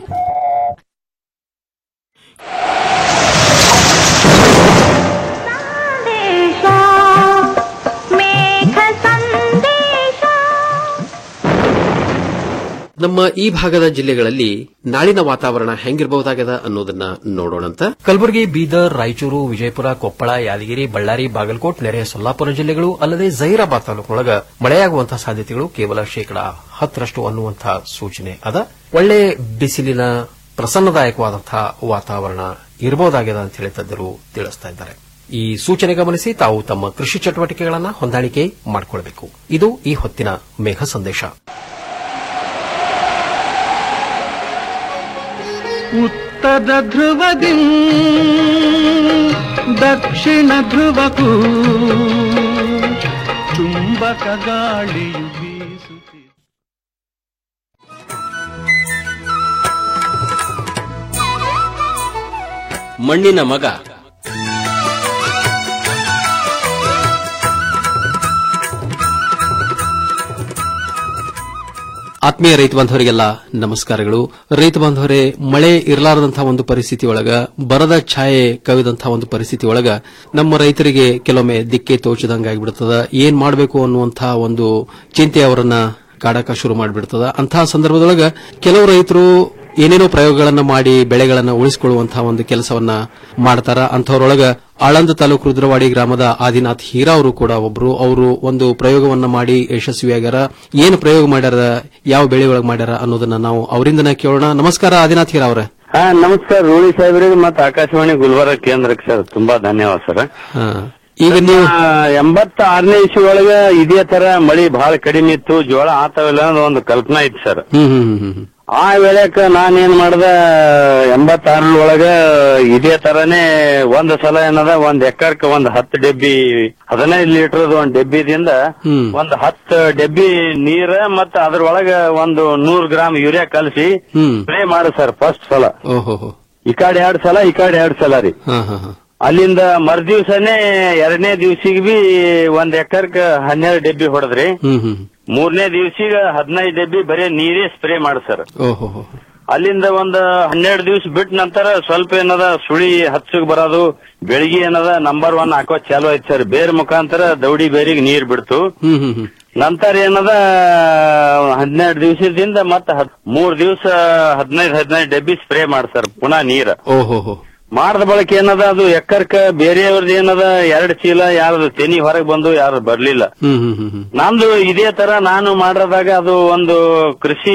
ನಮ್ಮ ಈ ಭಾಗದ ಜಿಲ್ಲೆಗಳಲ್ಲಿ ನಾಳಿನ ವಾತಾವರಣ ಹೆಂಗಿರಬಹುದಾಗದ ಅನ್ನೋದನ್ನ ನೋಡೋಣಂತ ಕಲಬುರಗಿ ಬೀದರ್ ರಾಯಚೂರು ವಿಜಯಪುರ ಕೊಪ್ಪಳ ಯಾದಗಿರಿ ಬಳ್ಳಾರಿ ಬಾಗಲಕೋಟ್ ನೆರೆಯ ಸೊಲ್ಲಾಪುರ ಜಿಲ್ಲೆಗಳು ಅಲ್ಲದೆ ಜೈರಾಬಾದ್ ತಾಲೂಕಿನೊಳಗ ಮಳೆಯಾಗುವಂತಹ ಸಾಧ್ಯತೆಗಳು ಕೇವಲ ಶೇಕಡಾ ಹತ್ತರಷ್ಟು ಅನ್ನುವಂತಹ ಸೂಚನೆ ಅದ ಒಳ್ಳೆ ಬಿಸಿಲಿನ ಪ್ರಸನ್ನದಾಯಕವಾದಂತಹ ವಾತಾವರಣ ಇರಬಹುದಾಗಿದೆ ಅಂತ ಹೇಳಿ ತಜ್ಞರು ತಿಳಿಸ್ತಾ ಇದ್ದಾರೆ ಈ ಸೂಚನೆ ಗಮನಿಸಿ ತಾವು ತಮ್ಮ ಕೃಷಿ ಚಟುವಟಿಕೆಗಳನ್ನು ಹೊಂದಾಣಿಕೆ ಮಾಡಿಕೊಳ್ಳಬೇಕು ಇದು ಈ ಹೊತ್ತಿನ ಮೇಘ ಸಂದೇಶ ಉತ್ತರ ಧ್ರುವದಿ ದಕ್ಷಿಣ ಧ್ರುವಕ್ಕೂ ಚುಂಬಕ ಗಾಳಿಯು ಬೀಸುತ್ತಿದೆ ಮಣ್ಣಿನ ಮಗ ಆತ್ಮೀಯ ರೈತ ಬಾಂಧವರಿಗೆಲ್ಲ ನಮಸ್ಕಾರಗಳು ರೈತ ಬಾಂಧವರೇ ಮಳೆ ಇರಲಾರದಂತಹ ಒಂದು ಪರಿಸ್ಥಿತಿ ಒಳಗ ಬರದ ಛಾಯೆ ಕವಿದಂತಹ ಒಂದು ಪರಿಸ್ಥಿತಿ ಒಳಗ ನಮ್ಮ ರೈತರಿಗೆ ಕೆಲವೊಮ್ಮೆ ದಿಕ್ಕೆ ತೋಚದಂಗಾಗಿಬಿಡ್ತದ ಏನ್ ಮಾಡಬೇಕು ಅನ್ನುವಂತಹ ಒಂದು ಚಿಂತೆ ಅವರನ್ನ ಕಾಡಕ ಶುರು ಮಾಡಿಬಿಡ್ತದ ಅಂತಹ ಸಂದರ್ಭದೊಳಗ ಕೆಲವು ರೈತರು ಏನೇನೋ ಪ್ರಯೋಗಗಳನ್ನ ಮಾಡಿ ಬೆಳೆಗಳನ್ನ ಉಳಿಸಿಕೊಳ್ಳುವಂತಹ ಒಂದು ಕೆಲಸವನ್ನ ಮಾಡ್ತಾರ ಅಂಥವ್ರೊಳಗ ಆಳಂದ ತಾಲೂಕು ರುದ್ರವಾಡಿ ಗ್ರಾಮದ ಆದಿನಾಥ್ ಹೀರಾ ಅವರು ಕೂಡ ಒಬ್ರು ಅವರು ಒಂದು ಪ್ರಯೋಗವನ್ನ ಮಾಡಿ ಯಶಸ್ವಿಯಾಗ್ಯಾರ ಏನು ಪ್ರಯೋಗ ಮಾಡ್ಯಾರ ಯಾವ ಬೆಳೆ ಒಳಗೆ ಮಾಡ್ಯಾರ ಅನ್ನೋದನ್ನ ನಾವು ಅವರಿಂದನೇ ಕೇಳೋಣ ನಮಸ್ಕಾರ ಆದಿನಾಥ್ ಹೀರಾ ಅವರೇ ಹಾ ನಮಸ್ಕಾರ ರೂಳಿ ಸಾಹೇಬ್ರಿಗೆ ಮತ್ತೆ ಆಕಾಶವಾಣಿ ಗುಲ್ಬರ್ಗ ಕೇಂದ್ರಕ್ಕೆ ಸರ್ ತುಂಬಾ ಧನ್ಯವಾದ ಸರ್ ಈಗ ನೀವು ಎಂಬತ್ತ ಆರನೇ ಇಸ್ವಿ ಒಳಗ ಇದೇ ತರ ಮಳಿ ಬಹಳ ಕಡಿಮೆ ಇತ್ತು ಜೋಳ ಆತವಿಲ್ಲ ಅನ್ನೋ ಒಂದು ಕಲ್ಪನಾ ಇತ್ತು ಸರ್ ಹ್ಮ್ ಹ್ಮ್ ಹ್ಮ್ ಹ್ಮ್ ಆ ವೇಳೆಕ ನಾನೇನ್ ಮಾಡ್ದ ಎಂಬತ್ತಾರ ಒಳಗ ಇದೇ ತರನೇ ಒಂದ್ ಸಲ ಏನದ ಒಂದ್ ಎಕರ್ಕ ಒಂದ್ ಹತ್ತು ಡೆಬ್ಬಿ ಹದಿನೈದು ಲೀಟರ್ ಒಂದ್ ಡೆಬ್ಬಿದಿಂದ ಹ್ಮ್ ಒಂದ್ ಹತ್ತು ಡೆಬ್ಬಿ ನೀರ ಮತ್ತ ಅದ್ರೊಳಗ ಒಂದು ನೂರ್ ಗ್ರಾಮ್ ಯೂರಿಯಾ ಕಲಸಿ ಹ್ಮ್ ಸ್ಪ್ರೇ ಮಾಡು ಸರ್ ಫಸ್ಟ್ ಸಲ ಓಹೋ ಹೋ ಈ ಕಡೆ ಎರಡ್ ಸಲ ಈ ಕಡೆ ಎರಡ್ ಸಲ ರೀ ಹಾ ಹಾ ಹಾ ಅಲ್ಲಿಂದ ಮರ್ದಿವ್ಸನೇ ಎರಡನೇ ದಿವ್ಸಿಗೆ ಬಿ ಒಂದ್ ಎಕರ್ಕ ಹನ್ನೆರಡು ಡೆಬ್ಬಿ ಹೊಡೆದ್ರಿ ಹ್ಮ್ ಹ್ಮ್ ಮೂರನೇ ದಿವ್ಸಿಗ ಹದಿನೈದು ಡೆಬ್ಬಿ ಬರೀ ನೀರೇ ಸ್ಪ್ರೇ ಮಾಡಿ ಸರ್ ಓಹೋ ಹೋ ಅಲ್ಲಿಂದ ಒಂದ್ ಹನ್ನೆರಡು ದಿವ್ಸ ಬಿಟ್ಟ ನಂತರ ಸ್ವಲ್ಪ ಏನದ ಸುಳಿ ಹಚ್ಚಗ್ ಬರೋದು ಬೆಳಿಗ್ಗೆ ಏನದ ನಂಬರ್ ಒನ್ ಹಾಕೋ ಚಾಲು ಐತ್ ಸರ್ ಬೇರ್ ಮುಖಾಂತರ ದೌಡಿ ಬೇರಿಗೆ ನೀರ್ ಬಿಡ್ತು ಹ್ಮ್ ಹ್ಮ್ ಹ್ಮ್ ನಂತರ ಏನದ ಹನ್ನೆರಡು ದಿವಸದಿಂದ ಮತ್ತ ಹದ್- ಮೂರ್ ದಿವ್ಸ ಹದಿನೈದು ಹದಿನೈದು ಡೆಬ್ಬಿ ಸ್ಪ್ರೇ ಮಾಡಿ ಸರ್ ಪುನಃ ನೀರ ಓಹೋ ಹೋ ಮಾಡಿದ ಬಳಕ ಏನದ ಅದು ಎಕ್ಕರ್ಕ ಬೇರೆಯವ್ರದ್ದು ಏನದ ಎರಡ್ ಚೀಲ ಯಾರದು ತೆನಿ ಹೊರಗೆ ಬಂದು ಯಾರು ಬರ್ಲಿಲ್ಲ ಹ್ಮ್ ಹ್ಮ್ ಹ್ಮ್ ಹ್ಮ್ ನಂದು ಇದೇ ತರ ನಾನು ಮಾಡಿದಾಗ ಅದು ಒಂದು ಕೃಷಿ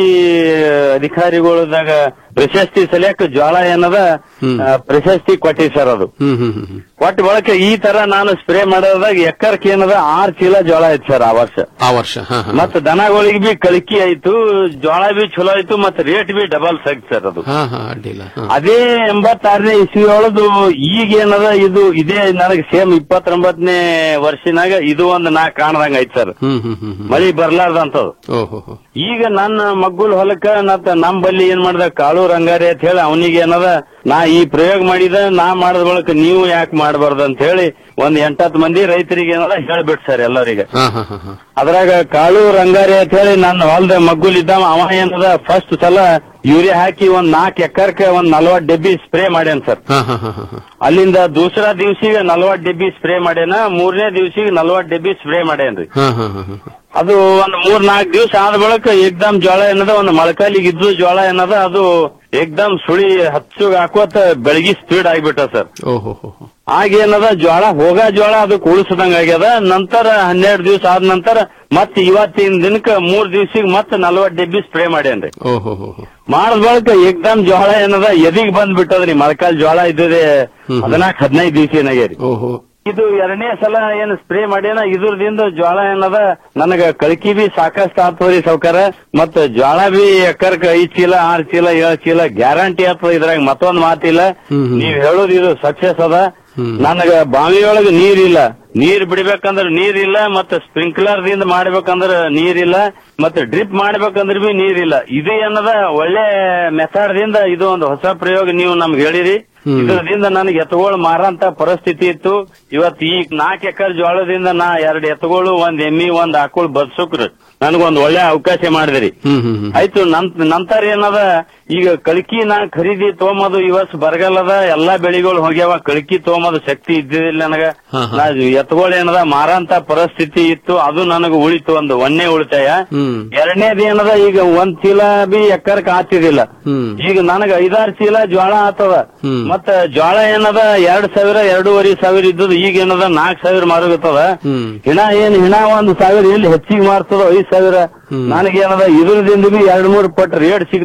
ಅಧಿಕಾರಿಗಳದಾಗ ಪ್ರಶಸ್ತಿ ಸಲಿಯಕ್ ಜ್ವಾಳ ಏನದ ಹ್ಮ್. ಆ, ಪ್ರಶಸ್ತಿ ಕೊಟ್ಟಿ ಸರ್ ಅದು ಹ್ಮ್ ಹ್ಮ್ ಹ್ಮ್ ಹ್ಮ್ ಒಟ್ಟು ಬಳಕ ಈ ತರ ನಾನು ಸ್ಪ್ರೇ ಮಾಡೋದಾಗ ಎಕ್ಕರ್ಕ್ ಏನದ ಆರ್ ಚೀಲ ಜೋಳ ಐತ್ ಸರ್ ಆ ವರ್ಷ ಆ ವರ್ಷ ಹಾ ಹಾ ಮತ್ತ ದನಗಳಿಗೆ ಬಿ ಕಳಕಿ ಆಯ್ತು ಜೋಳ ಬಿ ಚಲೋ ಆಯ್ತು ಮತ್ತ ರೇಟ್ ಬಿ ಡಬಲ್ ಸೈತ್ ಸರ್ ಅದು ಹಾ ಹಾ ಅಡ್ಡಿಲ್ಲ ಹಾ ಅದೇ ಎಂಬತ್ತಾರನೇ ಇಸ್ವಿ ಒಳದು ಈಗ ಏನದ ಇದು ಇದೇ ನನಗೆ ಸೇಮ್ ಇಪ್ಪತ್ತೊಂಬತ್ತನೇ ವರ್ಷನಾಗ ಇದು ಒಂದು ನಾ ಕಾಣದಂಗ ಐತ್ ಸರ್ ಹ್ಮ್ ಹ್ಮ್ ಹ್ಮ್ ಹ್ಮ್ ಮಳಿ ಬರ್ಲಾರ್ದಂತದು ಓಹೋ ಹೋ ಈಗ ನನ್ನ ಮಗ್ಗುಲ್ ಹೊಲಕ್ಕ ನತ್ತ ನಮ್ ಬಲ್ಲಿ ಏನ್ ಮಾಡ್ದ ಕಾಳು ರಂಗಾರಿ ಅಂತ ಹೇಳಿ ಅವನಿಗೆ ಏನದ ನಾ ಈ ಪ್ರಯೋಗ ಮಾಡಿದ ನಾ ಮಾಡಿದ ಬಳಕ ನೀವು ಯಾಕೆ ಮಾಡಬಾರ್ದು ಅಂತ ಹೇಳಿ ಒಂದ್ ಎಂಟತ್ತು ಮಂದಿ ರೈತರಿಗೆ ಏನದ ಹೇಳ್ಬಿಟ್ ಸರ್ ಎಲ್ಲರಿಗೆ ಹಾ ಹಾ ಹಾ ಹಾ ಅದ್ರಾಗ ಕಾಳು ರಂಗಾರಿ ಅಂತ ಹೇಳಿ ನನ್ನ ಹೊಲದ ಮಗ್ಗುಲ್ ಇದ್ದಾವ ಅವ ಏನದ ಫಸ್ಟ್ ಸಲ ಯೂರಿಯಾ ಹಾಕಿ ಒಂದ್ ನಾಲ್ಕು ಎಕರ್ಕ ಒಂದ್ ನಲ್ವತ್ ಡೆಬ್ಬಿ ಸ್ಪ್ರೇ ಮಾಡ್ಯಾನ ಸರ್ ಹಾ ಹಾ ಹಾ ಹಾ ಹಾ ಅಲ್ಲಿಂದ ದೂಸರಾ ದಿವ್ಸಿಗೆ ನಲ್ವತ್ ಡೆಬ್ಬಿ ಸ್ಪ್ರೇ ಮಾಡ್ಯಾನ ಮೂರನೇ ದಿವ್ಸಿಗೆ ನಲ್ವತ್ ಡೆಬ್ಬಿ ಸ್ಪ್ರೇ ಮಾಡ್ಯಾನ್ರಿ ಹಾ ಹಾ ಹಾ ಹಾ ಅದು ಒಂದ್ ಮೂರ್ ನಾಲ್ಕು ದಿವ್ಸ ಆದ ಬಳಿಕ ಏಕ್ದಮ್ ಜೋಳ ಏನದ ಒಂದ್ ಮೊಳಕಾಲಿಗೆ ಇದ್ದು ಜೋಳ ಏನದ ಅದು ಏಕ್ದಮ್ ಸುಳಿ ಹಚ್ಚುಗ್ ಹಾಕೋತ ಬೆಳಗಿ ಸ್ಪೀಡ್ ಆಗ್ಬಿಟ್ಟ ಸರ್ ಓಹೋ ಹೋ ಹೋ ಆಗೇನದ ಜ್ವಾಳ ಹೋಗ ಜ್ವಾಳ ಅದು ಕೂಡಿಸದಂಗ ಆಗ್ಯದ ನಂತರ ಹನ್ನೆರಡು ದಿವ್ಸ ಆದ ನಂತರ ಮತ್ ಇವತ್ತಿನ ದಿನಕ್ಕ ಮೂರ್ ದಿವ್ಸಿಗೆ ಮತ್ ನಲ್ವತ್ ಡೆಬ್ಬಿ ಸ್ಪ್ರೇ ಮಾಡ್ಯಾನ್ರಿ ಓಹೋ ಹೋ ಹೋ ಮಾಡಿದ ಬಳಿಕ ಏಕ್ದಮ್ ಜೋಳ ಏನದ ಎದಿಗ್ ಬಂದ್ ಬಿಟ್ಟದ್ರಿ ಮೊಳಕಾಲ್ ಜೋಳ ಇದ್ದದೆ ಹದಿನಾಲ್ಕು ಹದಿನೈದು ದಿವ್ಸನಾಗ್ಯಾರಿ ಓಹೋ ಇದು ಎರಡನೇ ಸಲ ಏನ್ ಸ್ಪ್ರೇ ಮಾಡ್ಯಾನ ಇದ್ರದಿಂದ ಜ್ವಾಳ ಏನದ ನನಗ ಕಳಕಿ ಬಿ ಸಾಕಷ್ಟು ಆಗ್ತದ್ರಿ ಸೌಕರ ಮತ್ತ ಜ್ವಾಳ ಬಿ ಎಕರ್ಕ ಐದ್ ಚೀಲ ಆರ್ ಚೀಲ ಏಳ್ ಚೀಲ ಗ್ಯಾರಂಟಿ ಆಗ್ತದ ಇದ್ರಾಗ ಮತ್ತೊಂದ್ ಮಾತಿಲ್ಲ ಹ್ಮ್ ಹ್ಮ್. ನೀವ್ ಹೇಳೋದು ಇದು ಸಕ್ಸಸ್ ಅದ ಹ್ಮ್. ನನಗ ಬಾವಿಯೊಳಗ ನೀರಿಲ್ಲ ನೀರ್ ಬಿಡ್ಬೇಕಂದ್ರ ನೀರಿಲ್ಲ ಮತ್ತ ಸ್ಪ್ರಿಂಕ್ಲರ್ ದಿಂದ ಮಾಡ್ಬೇಕಂದ್ರ ನೀರಿಲ್ಲ ಮತ್ತೆ ಡ್ರಿಪ್ ಮಾಡ್ಬೇಕಂದ್ರ ಬಿ ನೀರಿಲ್ಲ ಇದು ಏನದ ಒಳ್ಳೆ ಮೆಥಡ್ ದಿಂದ ಇದು ಒಂದು ಹೊಸ ಪ್ರಯೋಗ ನೀವು ನಮ್ಗೆ ಹೇಳಿರಿ ಹ್ಮ್. ಇದರಿಂದ ನನಗೆ ಎತ್ತುಗಳು ಮಾರಂತ ಪರಿಸ್ಥಿತಿ ಇತ್ತು ಇವತ್ ಈ ನಾಲ್ಕು ಎಕರೆ ಜೋಳದಿಂದ ನಾ ಎರಡ್ ಎತ್ತುಗಳು ಒಂದ್ ಎಮ್ಮಿ ಒಂದ್ ಆಕಳು ಬದ್ಸುಕ್ರಿ ನನಗೊಂದ್ ಒಳ್ಳೆ ಅವಕಾಶ ಮಾಡಿದ್ರಿ ಹ್ಮ್ ಹ್ಮ್ ಹ್ಮ್ ಆಯ್ತು ನನ್- ನಂತರ ಏನದ ಈಗ ಕಳಕಿ ನಾ ಖರೀದಿ ತೊಗೊಂಬದು ಈ ವರ್ಷ ಬರಗಾಲದ ಎಲ್ಲಾ ಬೆಳಿಗಳು ಹೋಗ್ಯಾವ ಕಳಕಿ ತೊಗೊಂಬದು ಶಕ್ತಿ ಇದ್ದಿದ್ದಿಲ್ಲ ನನಗ ಹಾ, ಹಾ. ನಾ ಎತ್ತುಗಳು ಏನದ ಮಾರಂತ ಪರಿಸ್ಥಿತಿ ಇತ್ತು ಅದು ನನಗ ಉಳಿತು ಒಂದು ಒನ್ನೆ ಉಳಿತಾಯ ಹ್ಮ್ ಎರಡನೇದು ಏನದ ಈಗ ಒಂದ್ ಚೀಲ ಬಿ ಎಕ್ಕರ್ಕ್ ಆತಿದಿಲ್ಲ ಹ್ಮ್ ಈಗ ನನಗ ಐದಾರು ಚೀಲ ಜ್ವಾಳ ಆತದ ಹ್ಮ್ ಮತ್ತ ಜ್ವಾಳ ಏನದ ಎರಡ್ ಸಾವಿರ ಎರಡೂವರೆ ಸಾವಿರ ಇದ್ದದ ಈಗ ಏನದ ನಾಲ್ಕ್ ಸಾವಿರ ಮಾರುಗತ್ತದ ಹ್ಮ್ ಹಿಣ ಏನ್ ಹಿಣ ಒಂದ್ ಸಾವಿರ ಎಲ್ಲಿ ಹೆಚ್ಚಿಗೆ ಮಾರ್ತದ ಐದ್ ಸಾವಿರ ಹ್ಮ್. ನನಗೇನದ ಇದ್ರದಿಂದ ಬಿ ಎರಡ್ ಮೂರ್ ಪಟ್ ರೇಟ್ ಸಿಕ್ತು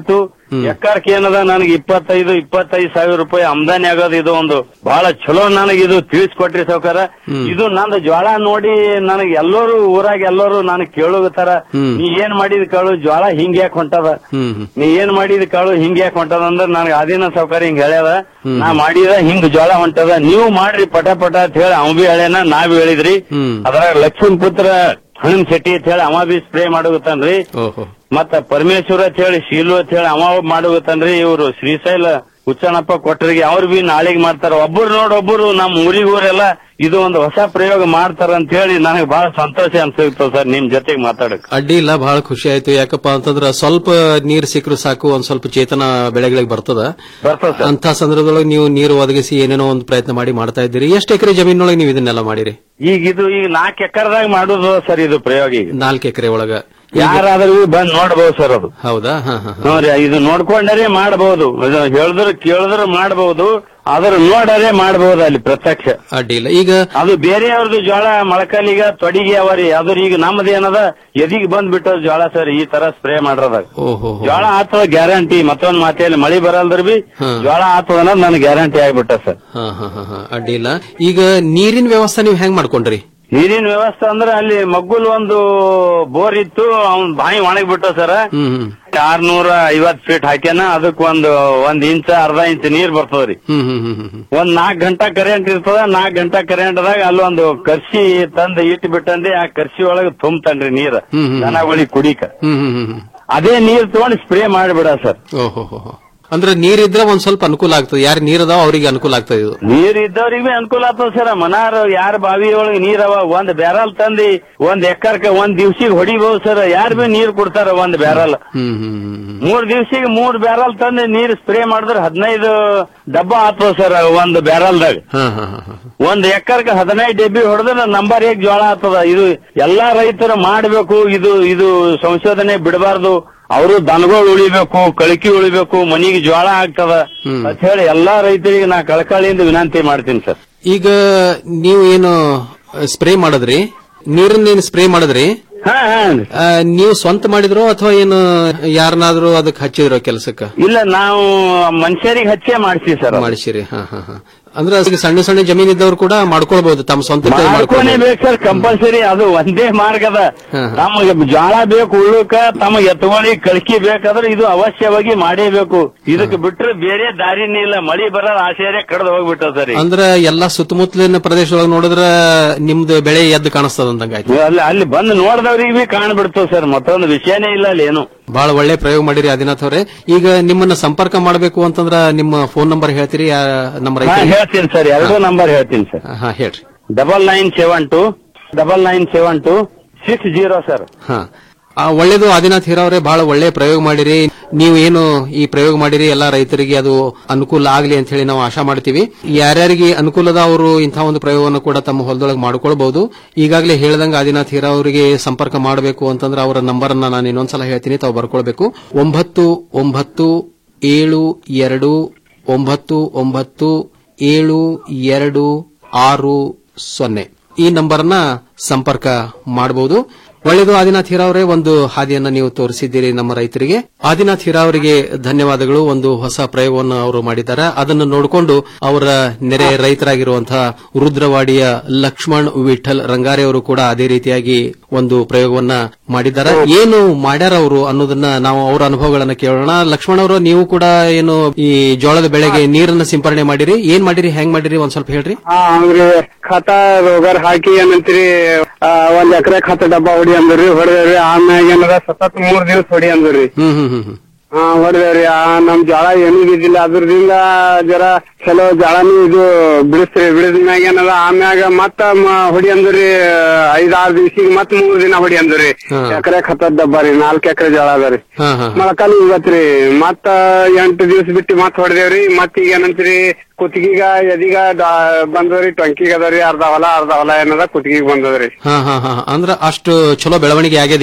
ಎಕರ್ಕ್ ಏನದ ನನಗೆ ಇಪ್ಪತ್ತೈದು ಇಪ್ಪತ್ತೈದು ಸಾವಿರ ರೂಪಾಯಿ ಆಮದಾನಿ ಆಗೋದು ಇದು ಒಂದು ಬಹಳ ಚಲೋ ನನಗೆ ಇದು ತಿಳಿಸ್ಕೊಟ್ರಿ ಸಾವ್ಕಾರ ಇದು ನಂದು ಜ್ವಾಳ ನೋಡಿ ನನಗೆ ಎಲ್ಲರೂ ಊರಾಗ ಎಲ್ಲರೂ ನನಗೆ ಕೇಳುತ್ತಾರ ನೀ ಏನ್ ಮಾಡಿದ ಕಾಳು ಜ್ವಾಳ ಹಿಂಗ್ ಯಾಕೆ ಹೊಂಟದ ನೀ ಏನ್ ಮಾಡಿದ ಕಾಳು ಹಿಂಗ್ ಯಾಕೆ ಹೊಂಟದ ಅಂದ್ರ ನನಗೆ ಅದೇನ ಸಾವ್ಕಾರ ಹಿಂಗ್ ಹೇಳ್ಯಾದ ನಾ ಮಾಡಿದ ಹಿಂಗ್ ಜ್ವಾಳ ಹೊಂಟದ ನೀವು ಮಾಡ್ರಿ ಪಟ ಪಟ ಅಂತ ಹೇಳಿ ಅವ್ ಬಿ ಹೇಳ್ಯಾನ ನಾ ಬಿ ಹೇಳಿದ್ರಿ ಅದ್ರಾಗ ಲಕ್ಷ್ಮಣ್ ಪುತ್ರ ಹಣಮ್ ಶೆಟ್ಟಿ ಅಂತ ಹೇಳಿ ಅವ ಬಿ ಸ್ಪ್ರೇ ಮಾಡುತ್ತಾನ್ರಿ ಓಹೋ ಮತ್ತ ಪರಮೇಶ್ವರ ಅಂತ ಹೇಳಿ ಶೀಲು ಅಂತ ಹೇಳಿ ಅವ ಮಾಡುತ್ತಾನ್ರಿ ಇವ್ರು ಶ್ರೀಶೈಲ ಹುಚ್ಚನಪ್ಪ ಕೊಟ್ರಿಗೆ ಅವ್ರು ಬಿ ನಾಳೆಗ್ ಮಾಡ್ತಾರ ಒಬ್ಬರು ನೋಡ್ ಒಬ್ಬರು ನಮ್ ಊರಿಗ್ ಊರೆಲ್ಲ ಇದು ಒಂದು ಹೊಸ ಪ್ರಯೋಗ ಮಾಡ್ತಾರ ಅಂತ ಹೇಳಿ ನನಗೆ ಬಹಳ ಸಂತೋಷ ಅನ್ಸುತ್ತೆ ಸರ್ ನಿಮ್ ಜೊತೆಗೆ ಮಾತಾಡಕ್ ಅಡ್ಡಿ ಇಲ್ಲ ಬಹಳ ಖುಷಿ ಆಯ್ತು ಯಾಕಪ್ಪ ಅಂತಂದ್ರ ಸ್ವಲ್ಪ ನೀರ್ ಸಿಕ್ಕರು ಸಾಕು ಒಂದ್ ಸ್ವಲ್ಪ ಚೇತನ ಬೆಳೆಗಳಿಗೆ ಬರ್ತದ ಅಂತ ಸಂದರ್ಭದೊಳಗೆ ನೀವು ನೀರು ಒದಗಿಸಿ ಏನೇನೋ ಒಂದು ಪ್ರಯತ್ನ ಮಾಡಿ ಮಾಡ್ತಾ ಇದ್ದೀರಿ ಎಷ್ಟು ಎಕರೆ ಜಮೀನೊಳಗೆ ನೀವು ಇದನ್ನೆಲ್ಲ ಮಾಡಿರಿ ಈಗ ಇದು ಈಗ ನಾಲ್ಕು ಎಕರೆದಾಗ ಮಾಡುದು ಸರ್ ಇದು ಪ್ರಯೋಗ ಈಗ ನಾಲ್ಕು ಎಕರೆ ಒಳಗ ಯಾರಾದ್ರೂ ಬಂದ್ ನೋಡ್ಬೋದು ಸರ್ ಅದು ಹೌದಾ ಹಾ ಹಾ ನೋಡ್ರಿ ಇದು ನೋಡ್ಕೊಂಡರೆ ಮಾಡಬಹುದು ಹೇಳಿದ್ರು ಕೇಳಿದ್ರು ಮಾಡಬಹುದು ಆದ್ರೆ ನೋಡರೆ ಮಾಡಬಹುದು ಅಲ್ಲಿ ಪ್ರತ್ಯಕ್ಷ ಅಡ್ಡಿ ಇಲ್ಲ ಈಗ ಅದು ಬೇರೆಯವ್ರದ್ದು ಜೋಳ ಮೊಳಕಲಿಗ ತೊಡಿಗೆ ಅವರಿ ಅದ್ರ ಈಗ ನಮ್ದು ಏನದ ಎದಿಗ್ ಬಂದ್ ಬಿಟ್ಟದ ಜೋಳ ಸರ್ ಈ ತರ ಸ್ಪ್ರೇ ಮಾಡ್ರದಾಗ ಓಹೋ ಜೋಳ ಆತದ ಗ್ಯಾರಂಟಿ ಮತ್ತೊಂದ್ ಮಾತೇಲಿ ಮಳಿ ಬರಲ್ದ್ರ ಬಿ ಹಾ. ಜೋಳ ಆತದ ಅನ್ನೋದು ನನ್ ಗ್ಯಾರಂಟಿ ಆಗ್ಬಿಟ್ಟ ಸರ್ ಹಾ ಹಾ ಹಾ ಹಾ ಅಡ್ಡಿ ಇಲ್ಲ ಈಗ ನೀರಿನ ವ್ಯವಸ್ಥೆ ನೀವು ಹೆಂಗ್ ಮಾಡ್ಕೊಂಡ್ರಿ ನೀರಿನ ವ್ಯವಸ್ಥೆ ಅಂದ್ರೆ ಅಲ್ಲಿ ಮಗ್ಗುಲ್ ಒಂದು ಬೋರ್ ಇತ್ತು ಅವ್ನ್ ಬಾಯಿ ಒಣಗಿ ಬಿಟ್ಟ ಸರ್ ಹ್ಮ್ ಹ್ಮ್ ಆರ್ನೂರ ಐವತ್ ಫೀಟ್ ಹಾಕ್ಯಾನ ಅದಕ್ ಒಂದು ಒಂದ್ ಇಂಚ್ ಅರ್ಧ ಇಂಚ್ ನೀರ್ ಬರ್ತದ್ರಿ ಹ್ಮ್ ಹ್ಮ್ ಹ್ಮ್ ಹ್ಮ್ ಒಂದ್ ನಾಲ್ಕ್ ಗಂಟಾ ಕರೆಂಟ್ ಇರ್ತದ ನಾಲ್ಕ್ ಗಂಟಾ ಕರೆಂಟ್ದಾಗ ಅಲ್ಲೊಂದು ಕರ್ಸಿ ತಂದ್ ಇಟ್ ಬಿಟ್ಟಂದಿ ಆ ಕರ್ಸಿ ಒಳಗ ತುಂಬತನ್ರಿ ನೀರ್ ಹ್ಮ್ ಹ್ಮ್. ದನಗಳಿಗೆ ಕುಡಿಕ ಹ್ಮ್ ಹ್ಮ್ ಹ್ಮ್ ಹ್ಮ್ ಅದೇ ನೀರ್ ತಗೊಂಡ್ ಸ್ಪ್ರೇ ಮಾಡಿಬಿಡ ಸರ್ ಓಹೋ ಹೋ ಹೋ. ಅಂದ್ರೆ ನೀರಿದ್ರೆ ಒಂದ್ ಸ್ವಲ್ಪ ಅನುಕೂಲ ಆಗ್ತದೆ ಯಾರು ನೀರದಾವ ಅವರಿಗೆ ಅನುಕೂಲ ಆಗ್ತದೆ ಇದು ನೀರ್ ಇದ್ದವ್ರಿಗೆ ಬಿ ಅನುಕೂಲ ಆಗ್ತದ ಸರ್ ಮನಾರ್ ಯಾರ ಬಾವಿ ಒಳಗೆ ನೀರ್ ಅವ ಒಂದ್ ಬ್ಯಾರಲ್ ತಂದಿ ಒಂದ್ ಎಕರ್ಕ ಒಂದ್ ದಿವ್ಸಿಗೆ ಹೊಡಿಬಹುದು ಸರ್ ಯಾರ್ ಬಿ ನೀರ್ ಕೊಡ್ತಾರ ಒಂದ್ ಬ್ಯಾರಲ್ ಹ್ಮ್ ಹ್ಮ್ ಹ್ಮ್ ಮೂರ್ ದಿವ್ಸಿಗೆ ಮೂರ್ ಬ್ಯಾರಲ್ ತಂದು ನೀರ್ ಸ್ಪ್ರೇ ಮಾಡಿದ್ರೆ ಹದಿನೈದು ಡಬ್ಬ ಆಗ್ತದ ಸರ್ ಒಂದ್ ಬ್ಯಾರಲ್ದಾಗ ಹಾ ಹಾ ಹಾ ಹಾ ಒಂದ್ ಎಕರ್ಗೆ ಹದಿನೈದು ಡಬ್ಬಿ ಹೊಡೆದ್ರೆ ನಂಬರ್ ಏಕ್ ಜೋಳ ಆಗ್ತದ ಇದು ಎಲ್ಲಾ ರೈತರು ಮಾಡ್ಬೇಕು ಇದು ಇದು ಸಂಶೋಧನೆ ಬಿಡಬಾರ್ದು ಅವರು ದನಗಳು ಉಳಿಬೇಕು ಕಳಕಿ ಉಳಿಬೇಕು ಮನಿಗೆ ಜೋಳ ಆಗ್ತದ ಅಂತ ಹೇಳಿ ಎಲ್ಲಾ ರೈತರಿಗೆ ನಾ ಕಳಕಳಿಯಿಂದ ವಿನಂತಿ ಮಾಡ್ತೀನಿ ಸರ್ ಈಗ ನೀವು ಏನು ಸ್ಪ್ರೇ ಮಾಡಿದ್ರಿ ನೀರನ್ನೇನು ಸ್ಪ್ರೇ ಮಾಡಿದ್ರಿ ಹಾ ಹಾ ಆ, ನೀವು ಸ್ವಂತ ಮಾಡಿದ್ರೋ ಅಥವಾ ಏನು ಯಾರನ್ನಾದ್ರೂ ಅದಕ್ಕೆ ಹಚ್ಚಿದ್ರೋ ಕೆಲಸಕ್ಕ ಇಲ್ಲ ನಾವು ಮನುಷ್ಯರಿಗೆ ಹಚ್ಚೇ ಮಾಡ್ತೀವಿ ಸರ್ ಮಾಡಿಸಿರಿ ಹಾ ಹಾ ಹಾ ಅಂದ್ರೆ ಈಗ ಸಣ್ಣ ಸಣ್ಣ ಜಮೀನ್ ಇದ್ದವ್ರು ಕೂಡ ಮಾಡ್ಕೊಳ್ಬಹುದು ತಮ್ಮ ಸ್ವಂತ ಮಾಡ್ಕೊನೇ ಬೇಕು ಸರ್ ಕಂಪಲ್ಸರಿ ಅದು ಒಂದೇ ಮಾರ್ಗ ಅದ ನಮಗೆ ಜೋಳ ಬೇಕು ಉಳ್ಳುಕ ತಮಗೆ ಎತ್ತುವಳಿ ಕಳ್ಕಿ ಬೇಕಾದ್ರೆ ಇದು ಅವಶ್ಯವಾಗಿ ಮಾಡೇಬೇಕು ಇದಕ್ಕೆ ಬಿಟ್ರೆ ಬೇರೆ ದಾರಿನೇ ಇಲ್ಲ ಮಳಿ ಬರೋದ್ ಆಸೆಯರೇ ಕಡ್ದು ಹೋಗ್ಬಿಟ್ಟ ಸರ್ ಈಗ. ಅಂದ್ರೆ ಎಲ್ಲಾ ಸುತ್ತಮುತ್ತಲಿನ ಪ್ರದೇಶದೊಳಗೆ ನೋಡಿದ್ರ ನಿಮ್ದು ಬೆಳೆ ಎದ್ದು ಕಾಣಿಸ್ತದ ಅಂದಂಗಾಯ್ತು ಅಲ್ಲಿ ಅಲ್ಲಿ ಬಂದು ನೋಡಿದವ್ರಿಗೆ ಬಿ ಕಾಣ್ಬಿಡ್ತದ ಸರ್ ಮತ್ತೊಂದು ವಿಷಯನೇ ಇಲ್ಲ ಅಲ್ಲಿ ಏನು ಬಹಳ ಒಳ್ಳೆ ಪ್ರಯೋಗ ಮಾಡಿರಿ ಆದಿನಾಥ್ ಅವರೇ ಈಗ ನಿಮ್ಮನ್ನ ಸಂಪರ್ಕ ಮಾಡಬೇಕು ಅಂತಂದ್ರ ನಿಮ್ಮ ಫೋನ್ ನಂಬರ್ ಹೇಳ್ತೀರಿ ಆ, ನಮ್ಮ ಹಾ, ರೈತ ಹೇಳ್ತೀನಿ ಸರ್ ಎರಡು ನಂಬರ್ ಹೇಳ್ತೀನಿ ಸರ್ ಹಾ ಹೇಳ್ರಿ double nine seven two double nine seven two six zero sir ಹಾ ಆ, ಒಳ್ಳೇದು ಆದಿನಾಥ್ ಹೀರಾ ಅವರೇ ಬಹಳ ಒಳ್ಳೆ ಪ್ರಯೋಗ ಮಾಡಿರಿ ನೀವು ಏನು ಈ ಪ್ರಯೋಗ ಮಾಡಿರಿ ಎಲ್ಲಾ ರೈತರಿಗೆ ಅದು ಅನುಕೂಲ ಆಗ್ಲಿ ಅಂತ ಹೇಳಿ ನಾವು ಆಶಾ ಮಾಡ್ತೀವಿ ಯಾರ್ಯಾರಿಗೆ ಅನುಕೂಲದ ಅವರು ಇಂತಹ ಒಂದು ಪ್ರಯೋಗವನ್ನು ಕೂಡ ತಮ್ಮ ಹೊಲದೊಳಗೆ ಮಾಡ್ಕೊಳ್ಬಹುದು ಈಗಾಗಲೇ ಹೇಳ್ದಂಗ ಆದಿನಾಥ್ ಹೀರಾ ಅವರಿಗೆ ಸಂಪರ್ಕ ಮಾಡಬೇಕು ಅಂತಂದ್ರೆ ಅವರ ನಂಬರ್ ಅನ್ನ ನಾನು ಇನ್ನೊಂದ್ಸಲ ಹೇಳ್ತೀನಿ ತಾವು ಬರ್ಕೊಳ್ಬೇಕು ಒಂಬತ್ತು ಒಂಬತ್ತು ಏಳು ಎರಡು ಒಂಬತ್ತು ಒಂಬತ್ತು ಏಳು ಎರಡು ಆರು ಸೊನ್ನೆ ಈ ನಂಬರ್ನ ಸಂಪರ್ಕ ಮಾಡಬಹುದು ಒಳ್ಳೆಯದು ಆದಿನಾಥ್ ಹೀರಾ ಅವರೇ ಒಂದು ಹಾದಿಯನ್ನ ನೀವು ತೋರಿಸಿದ್ದೀರಿ ನಮ್ಮ ರೈತರಿಗೆ ಆದಿನಾಥ್ ಹೀರಾ ಅವರಿಗೆ ಧನ್ಯವಾದಗಳು ಒಂದು ಹೊಸ ಪ್ರಯೋಗವನ್ನು ಅವರು ಮಾಡಿದ್ದಾರೆ ಅದನ್ನು ನೋಡಿಕೊಂಡು ಅವರ ನೆರೆ ರೈತರಾಗಿರುವಂತಹ ರುದ್ರವಾಡಿಯ ಲಕ್ಷ್ಮಣ್ ವಿಠಲ್ ರಂಗಾರೆ ಅವರು ಕೂಡ ಅದೇ ರೀತಿಯಾಗಿ ಒಂದು ಪ್ರಯೋಗವನ್ನ ಮಾಡಿದ್ದಾರೆ ಏನು ಮಾಡ್ಯಾರ ಅವರು ಅನ್ನೋದನ್ನ ನಾವು ಅವರ ಅನುಭವಗಳನ್ನ ಕೇಳೋಣ ಲಕ್ಷ್ಮಣ್ ಅವರು ನೀವು ಕೂಡ ಏನು ಈ ಜೋಳದ ಬೆಳೆಗೆ ನೀರನ್ನ ಸಿಂಪರಣೆ ಮಾಡಿರಿ ಏನ್ ಮಾಡಿರಿ ಹೆಂಗ್ ಮಾಡಿರಿ ಒಂದ್ ಸ್ವಲ್ಪ ಹೇಳ್ರಿ ಹಾ ಅಂದ್ರೆ ಖತ ರೋಗರ್ ಹಾಕಿ ಏನಂತೀರಿ ಆ, ಒಂದ್ ಎಕರೆ ಖತ ಡಬ್ಬ ಹೊಡಿ ಅಂದ್ರಿ ಹೊಡೆದೇವ್ರಿ ಆಮ್ಯಾಗ ಏನದ ಸತತ್ ಮೂರ್ ದಿವ್ಸ ಹೊಡಿ ಅಂದ್ರಿ ಹ್ಮ್ ಹ್ಮ್ ಹ್ಮ್ ಹ್ಮ್ ಹಾ ಹೊಡೆದೇವ್ರಿ ಆ ನಮ್ ಜೋಳ ಏನೂ ಬಿದ್ದಿಲ್ಲ ಅದ್ರದಿಂದ ಜರ ಚಲೋ ಜೋಳನು ಇದು ಬಿಡಿಸ್ರಿ ಬಿಡಿದ ಮ್ಯಾಗ ಏನದ ಆಮ್ಯಾಗ ಮತ್ತ ಮ- ಹೊಡಿ ಅಂದ್ರಿ ಐದಾರು ದಿವ್ಸಿಗೆ ಮತ್ ಮೂರ್ ದಿನ ಹೊಡಿ ಅಂದ್ರಿ ಹಾ. ಎಕರೆ ಖತದ ಡಬ್ಬ ರೀ ನಾಲ್ಕ್ ಎಕರೆ ಜೋಳ ಅದ ರೀ ಹಾ ಹಾ ಮೊಳಕಾಲು ಇವತ್ರಿ ಮತ್ತ ಎಂಟು ದಿವ್ಸ ಬಿಟ್ಟು ಮತ್ ಹೊಡೆದೇವ್ರಿ ಮತ್ ಈಗ ಏನಂತೀರಿ ಕುತ್ತಿಗೆಗ ಎದಿಗ ಡ- ಬಂದವ್ರಿ ಟೊಂಕಿಗ್ ಅದಾವ್ರಿ ಅರ್ಧ ಹೊಲ ಅರ್ಧ ಹೊಲ ಏನದ ಕುತ್ತಿಗೆಗ್ ಬಂದದ್ರಿ ಹಾ ಹಾ ಹಾ ಅಂದ್ರ ಅಷ್ಟು ಚಲೋ ಬೆಳವಣಿಗೆ ಆಗ್ಯದ ಈಗ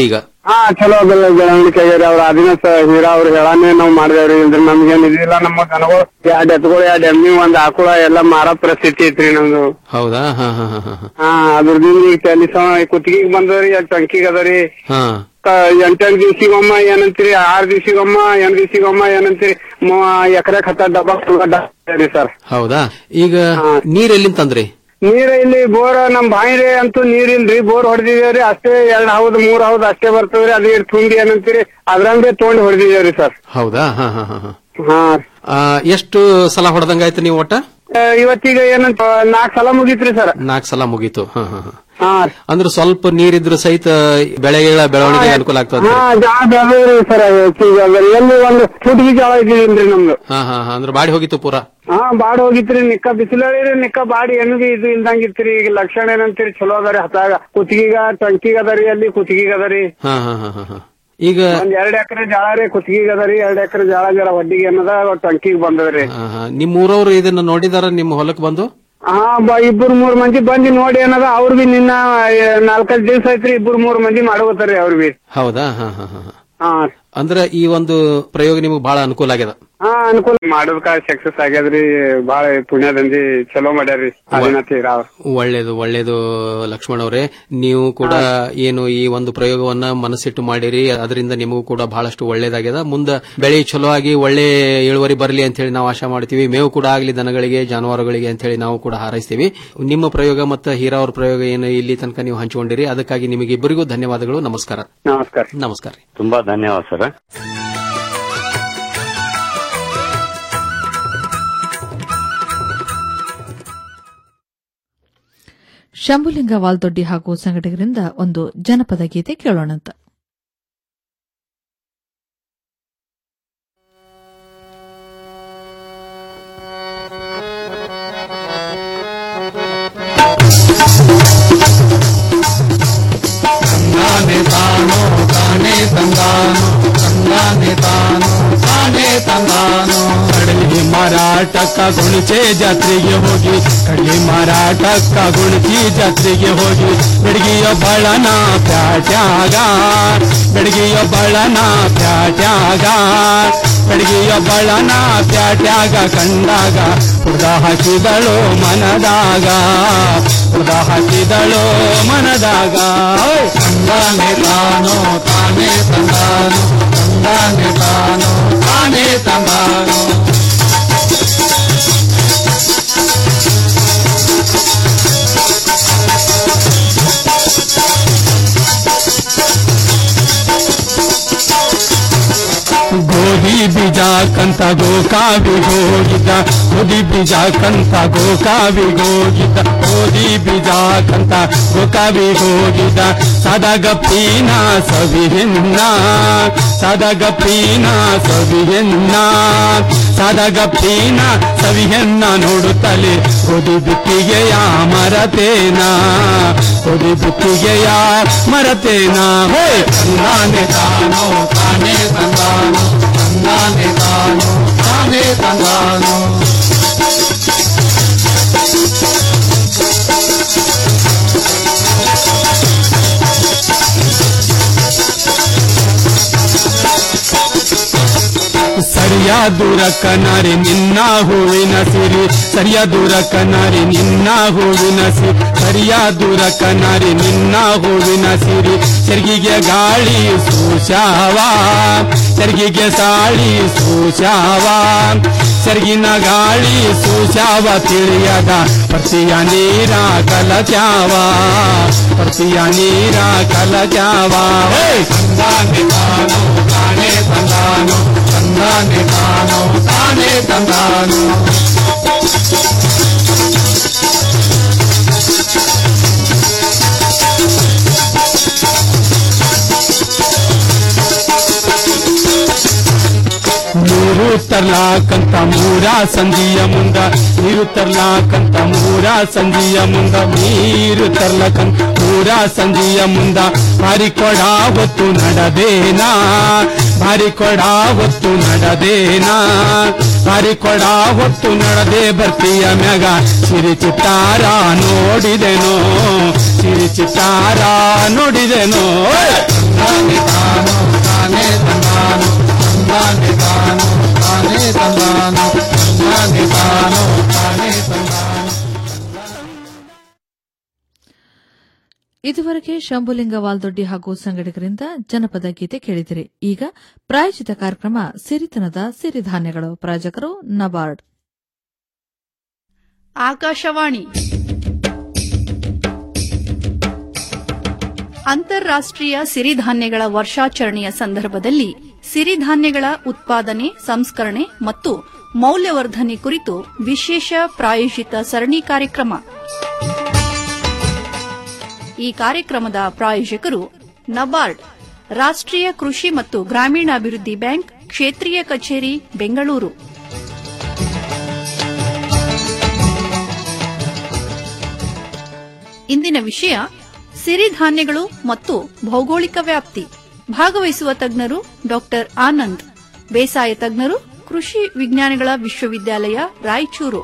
ಹಾ ಚಲೋ ಬೆಳ ಬೆಳವಣಿಗೆ ಆಗ್ಯಾರ ಅವ್ರ ಆದಿನಾಥ ಹೀರಾ ಅವ್ರ ಹೇಳಾನೆ ನಾವ್ ಮಾಡಿದೇವ್ರಿ ಇಲ್ದ್ರ ನಮ್ಗೇನ್ ಇದಿಲ್ಲ ನಮ್ಮ ದನಗಳು ಎರಡ್ ಎತ್ಗಳು ಎರಡ್ ಎಮ್ಮಿ ಒಂದ್ ಆಕಳ ಎಲ್ಲಾ ಮಾರೋ ಪರಿಸ್ಥಿತಿ ಐತ್ರಿ ನಮ್ದು ಹೌದಾ ಹಾ ಹಾ ಹಾ ಹಾ ಹಾ. ಹಾ ಅದ್ರದಿಂದ ಈಗ ಟೆಲಿಸ ಕುತ್ತಿಗೆಗ್ ಬಂದವ್ರಿ ಎರಡ್ ಟಂಕಿಗ್ ಅದರಿ ಹಾ ಎಂಟೆಂಟ್ ದಿವ್ಸಿಗೊಮ್ಮ ಏನಂತೀರಿ ಆರ್ ದಿವ್ಸಿಗೊಮ್ಮ ಎಂಟ್ ದಿವ್ಸಿಗೊಮ್ಮ ಏನಂತೀರಿ ಎಕರೆ ಹತ್ತ ಡಬ್ಬ ರೀ ಸರ್ ಹೌದಾ ಈಗ ನೀರ್ ಎಲ್ಲಿಂದ ತಂದ್ರಿ ನೀರ್ ಇಲ್ಲಿ ಬೋರ್ ನಮ್ ಬಾಯಿರಿ ಅಂತೂ ನೀರ್ ಇಲ್ರಿ ಬೋರ್ ಹೊಡೆದಿದೇವ್ರಿ ಅಷ್ಟೇ ಎರಡ್ ಹೌದ್ ಮೂರ್ ಹೌದ್ ಅಷ್ಟೇ ಬರ್ತದ್ರಿ ಅದ್ ನೀರ್ ತುಂಬಿ ಏನಂತೀರಿ ಅದ್ರಂಗೆ ತೊಗೊಂಡ್ ಹೊಡೆದಿದೇವ್ರಿ ಸರ್ ಹೌದಾ ಹಾ ಹಾ ಹಾ ಹಾ ಹಾ ಆ, ಎಷ್ಟು ಸಲ ಹೊಡೆದಂಗಾಯ್ತು ನೀವು ಒಟ್ಟ ಆ, ಇವತ್ತೀಗ ಏನಂತ ನಾಲ್ಕ್ ಸಲ ಮುಗೀತ್ರಿ ಸರ್ ನಾಲ್ಕು ಸಲ ಮುಗೀತು ಹಾ ಹಾ ಹಾ ಹಾ ಅಂದ್ರೆ ಸ್ವಲ್ಪ ನೀರಿದ್ರು ಸಹಿತ ಬೆಳೆಗಳ ಬೆಳವಣಿಗೆ ಅನುಕೂಲ ಆಗ್ತದೆ ಹಾ ಜಾಳ ಬೆಳೆದ್ರಿ ಸರ್ ಎಲ್ಲಿ ಒಂದು ಫುಟ್ಗಿ ಜಾಳ ಇದ್ದಿಲ್ರಿ ನಮ್ದು ಹಾ ಹಾ ಹಾ ಅಂದ್ರೆ ಬಾಡಿ ಹೋಗಿತ್ತು ಪೂರಾ ಹಾ ಬಾಡ್ ಹೋಗಿತ್ರಿ ನಿಕ್ಕ ಬಿಸಿಲರಿ ನಿಕ್ಕ ಬಾಡಿ ಎನ್ನಿಗೆ ಇದು ಇಲ್ದಂಗಿತ್ರಿ ಈಗ ಲಕ್ಷಣ ಏನಂತೀರಿ ಚಲೋ ಅದರಿ ಹತ್ತಾಗ ಕುತ್ತಿಗೆಗ ಟಂಕಿಗ್ ಅದರಿ ಅಲ್ಲಿ ಕುತ್ತಿಗೆಗ್ ಅದರಿ ಹಾ ಹಾ ಹಾ ಹಾ ಹಾ ಈಗ ಒಂದ್ ಎರಡ್ ಎಕರೆ ಜಾಳ ರೀ ಕುತ್ತಿಗೆಗ್ ಅದರಿ ಎರಡ್ ಎಕರೆ ಜಾಳ ಜರ ವಡ್ಡಿಗೆ ಏನದ ಟಂಕಿಗ್ ಬಂದದ್ರಿ ಹಾ, ಹಾ. ನಿಮ್ ಊರವ್ರು ಇದನ್ನ ನೋಡಿದಾರ ನಿಮ್ಮ ಹೊಲಕ್ ಬಂದು ಹಾ ಬ ಇಬ್ಬರು ಮೂರ್ ಮಂದಿ ಬಂದಿ ನೋಡಿ ಏನದ ಅವ್ರ ಬಿ ನಿನ್ನ ಆ, ನಾಲ್ಕೈದ್ ದಿವ್ಸ ಐತ್ರಿ ಇಬ್ಬರು ಮೂರ್ ಮಂದಿ ಮಾಡ್ಕೋತಾರಿ ಅವ್ರ ಬಿ ಹೌದಾ ಹಾ ಹಾ ಹಾ ಹಾ. ಹಾ ಅಂದ್ರೆ ಈ ಒಂದು ಪ್ರಯೋಗ ನಿಮಗೆ ಬಹಳ ಅನುಕೂಲ ಆಗ್ಯದ ಹಾ ಅನುಕೂಲ ಮಾಡೋದಕ್ಕ ಸಕ್ಸಸ್ ಆಗ್ಯದ್ರಿ ಬಾಳ ಪುಣ್ಯದಂದಿ ಚಲೋ ಮಾಡ್ಯಾರ್ರಿ ಆದಿನಾಥ್ ರಾವ್ ಒಳ್ಳೇದು ಒಳ್ಳೇದು ಲಕ್ಷ್ಮಣ್ ಅವರೇ ನೀವು ಕೂಡ ಏನು ಈ ಒಂದು ಪ್ರಯೋಗವನ್ನ ಮನಸ್ಸಿಟ್ಟು ಮಾಡಿರಿ ಅದರಿಂದ ನಿಮಗೂ ಕೂಡ ಬಹಳಷ್ಟು ಒಳ್ಳೇದಾಗ್ಯದ ಮುಂದೆ ಬೆಳೆ ಚಲೋ ಆಗಿ ಒಳ್ಳೆ ಇಳುವರಿ ಬರಲಿ ಅಂತ ಹೇಳಿ ನಾವು ಆಶಾ ಮಾಡ್ತೀವಿ ಮೇವು ಕೂಡ ಆಗಲಿ ದನಗಳಿಗೆ ಜಾನುವಾರುಗಳಿಗೆ ಅಂತ ಹೇಳಿ ನಾವು ಕೂಡ ಹಾರೈಸ್ತೀವಿ ನಿಮ್ಮ ಪ್ರಯೋಗ ಮತ್ತು ಹೀರಾ ಅವ್ರ ಪ್ರಯೋಗ ಏನು ಇಲ್ಲಿ ತನಕ ನೀವು ಹಂಚಿಕೊಂಡಿರಿ ಅದಕ್ಕಾಗಿ ನಿಮಗೆ ಇಬ್ಬರಿಗೂ ಧನ್ಯವಾದಗಳು ನಮಸ್ಕಾರ ನಮಸ್ಕಾರ ನಮಸ್ಕಾರ ತುಂಬಾ ಧನ್ಯವಾದ ಸರ್ ಶಂಭುಲಿಂಗ ವಾಲ್ದೊಡ್ಡಿ ಹಾಗೂ ಸಂಘಟಕರಿಂದ ಒಂದು ಜನಪದ ಗೀತೆ ಕೇಳೋಣಂತ ತಂದಾನೆ ತಾನೋ ತಾನೇ ತಂದಾನೋ ತಂದಾನೆ ತಾನೋ ತಾನೇ ತಂದಾನೋ ಕಡಲಿ ಮಾರಾಟಕ್ಕ ಗುಣಿಚೆ ಜಾತ್ರೆಗೆ ಹೋಗಿ ಕಡಲಿ ಮಾರಾಟಕ್ಕ ಗುಣಿಚಿ ಜಾತ್ರೆಗೆ ಹೋಗಿ ಬೆಡಗಿಯ ಬಳನ ಪ್ಯಾಟ್ಯಾಗ ಬೆಡಗಿಯ ಬಳನ ಪ್ಯಾಟ್ಯಾಗ ಬೆಡಗಿಯ ಬಳನ ಪ್ಯಾಟ್ಯಾಗ ಕಂಡಾಗ ಹುಡ್ದ ಹಾಕಿದಳು ಮನದಾಗ ಹುಡ್ದ ಹಾಕಿದಳು ಮನದಾಗ ಓಯ್! ತಂದಾನೆ ತಾನೋ ತಾನೇ ತಂದಾನೋ ತಂದಾನೆ ತಾನೋ ತಾನೇ ತಂದಾನೋ ಗೋಧಿ ಬೀಜಕ್ಕಂತ ಗೋಕಾವಿ ಹೋಗಿದ್ದ ಗೋಧಿ ಬೀಜಕ್ಕಂತ ಗೋಕಾವಿ ಹೋಗಿದ್ದ ಗೋಧಿ ಬೀಜಕ್ಕಂತ ಗೋಕಾವಿ ಹೋಗಿದ್ದ ಸದಗಪ್ಪಿನ ಸವಿಹಿನ್ನ ಸದಗಪ್ಪಿನ ಸವಿಹಿನ್ನ ಸದಗಪ್ಪಿನ ಸವಿಹೆನ್ನ ನೋಡುತ್ತಲೇ ಗೋಧಿ ಬಿತ್ತಿಗೆಯ ಮರತೇನ ಗೋಧಿ ಬಿತ್ತಿಗೆಯ ಮರತೇನ ಹೇ ತಂದಾನೆ ತಾನೋ ತಾನೇ ತಂದಾನೋ ತಂದಾನೆ ತಾನೋ ತಾನೇ ತಂದಾನೋ ಸರಿಯ ದೂರ ಕನಾರಿ ನಿನ್ನ ಹೂವಿನ ಸಿರಿ ಸರಿಯ ದೂರ ಕನಾರಿ ನಿನ್ನ ಹೂವಿನ ಸಿರಿ ಸರಿಯ ದೂರ ಕನಾರಿ ನಿನ್ನ ಹೂವಿನ ಸಿರಿ ಸೆರ್ಗಿಗೆ ಗಾಳಿ ಸೂಶಾವ ಸೆರ್ಗಿಗೆ ಸಾಳಿ ಸೂಶಾವ ಸೆರ್ಗಿನ ಗಾಳಿ ಸೂಶಾವ ತಿಳಿಯದ ಪ್ರತಿಯ ನೀರ ಕಲಚಾವ ಪ್ರತಿಯ ನೀರ ಕಲಚಾವ ಹೇ! ತಂದಾನೆ ತಾನೋ ತಾನೇ ತಂದಾನೋ ತಂದಾನೆ ತಾನೋ ತಾನೇ ತಂದಾನೋ ನೀರು ತರ್ಲಾಕಂತ ಮೂರ ಸಂಧಿಯ ಮುಂದ ನೀರು ತರ್ಲಾಕಂತ ಮೂರ ಸಂಧಿಯ ಮುಂದ ನೀರು ತರ್ಲಕಂತ ಮೂರ ಸಂಧಿಯ ಮುಂದ ಭಾರಿ ಕೊಡ ಹೊತ್ತು ನಡದೇನಾ ಭಾರಿ ಕೊಡ ಹೊತ್ತು ನಡದೇನಾ ಭಾರಿ ಕೊಡ ಹೊತ್ತು ನಡದೆ ಬರ್ತೀಯ ಮ್ಯಾಗ ಸಿರಿ ಚಿತ್ತಾರ ನೋಡಿದೆನೋ ಸಿರಿ ಚಿತ್ತಾರ ನೋಡಿದೆನೋ ತಂದಾನೆ ತಾನೋ ಇದುವರೆಗೆ ಶಂಭುಲಿಂಗ ವಾಲ್ದೊಡ್ಡಿ ಹಾಗೂ ಸಂಘಟಕರಿಂದ ಜನಪದ ಗೀತೆ ಕೇಳಿದಿರಿ ಈಗ ಪ್ರಾಯೋಜಿತ ಕಾರ್ಯಕ್ರಮ ಸಿರಿತನದ ಸಿರಿಧಾನ್ಯಗಳು ಪ್ರಾಯೋಜಕರು ನಬಾರ್ಡ್ ಆಕಾಶವಾಣಿ ಅಂತಾರಾಷ್ಟ್ರೀಯ ಸಿರಿಧಾನ್ಯಗಳ ವರ್ಷಾಚರಣೆಯ ಸಂದರ್ಭದಲ್ಲಿ ಸಿರಿಧಾನ್ಯಗಳ ಉತ್ಪಾದನೆ ಸಂಸ್ಕರಣೆ ಮತ್ತು ಮೌಲ್ಯವರ್ಧನೆ ಕುರಿತು ವಿಶೇಷ ಪ್ರಾಯೋಜಿತ ಸರಣಿ ಕಾರ್ಯಕ್ರಮ ಈ ಕಾರ್ಯಕ್ರಮದ ಪ್ರಾಯೋಜಕರು ನಬಾರ್ಡ್ ರಾಷ್ಟ್ರೀಯ ಕೃಷಿ ಮತ್ತು ಗ್ರಾಮೀಣಾಭಿವೃದ್ಧಿ ಬ್ಯಾಂಕ್ ಕ್ಷೇತ್ರೀಯ ಕಚೇರಿ ಬೆಂಗಳೂರು ಇಂದಿನ ವಿಷಯ ಸಿರಿಧಾನ್ಯಗಳು ಮತ್ತು ಭೌಗೋಳಿಕ ವ್ಯಾಪ್ತಿ ಭಾಗವಹಿಸುವ ತಜ್ಞರು ಡಾಕ್ಟರ್ ಆನಂದ್ ಬೇಸಾಯ ತಜ್ಞರು ಕೃಷಿ ವಿಜ್ಞಾನಗಳ ವಿಶ್ವವಿದ್ಯಾಲಯ ರಾಯಚೂರು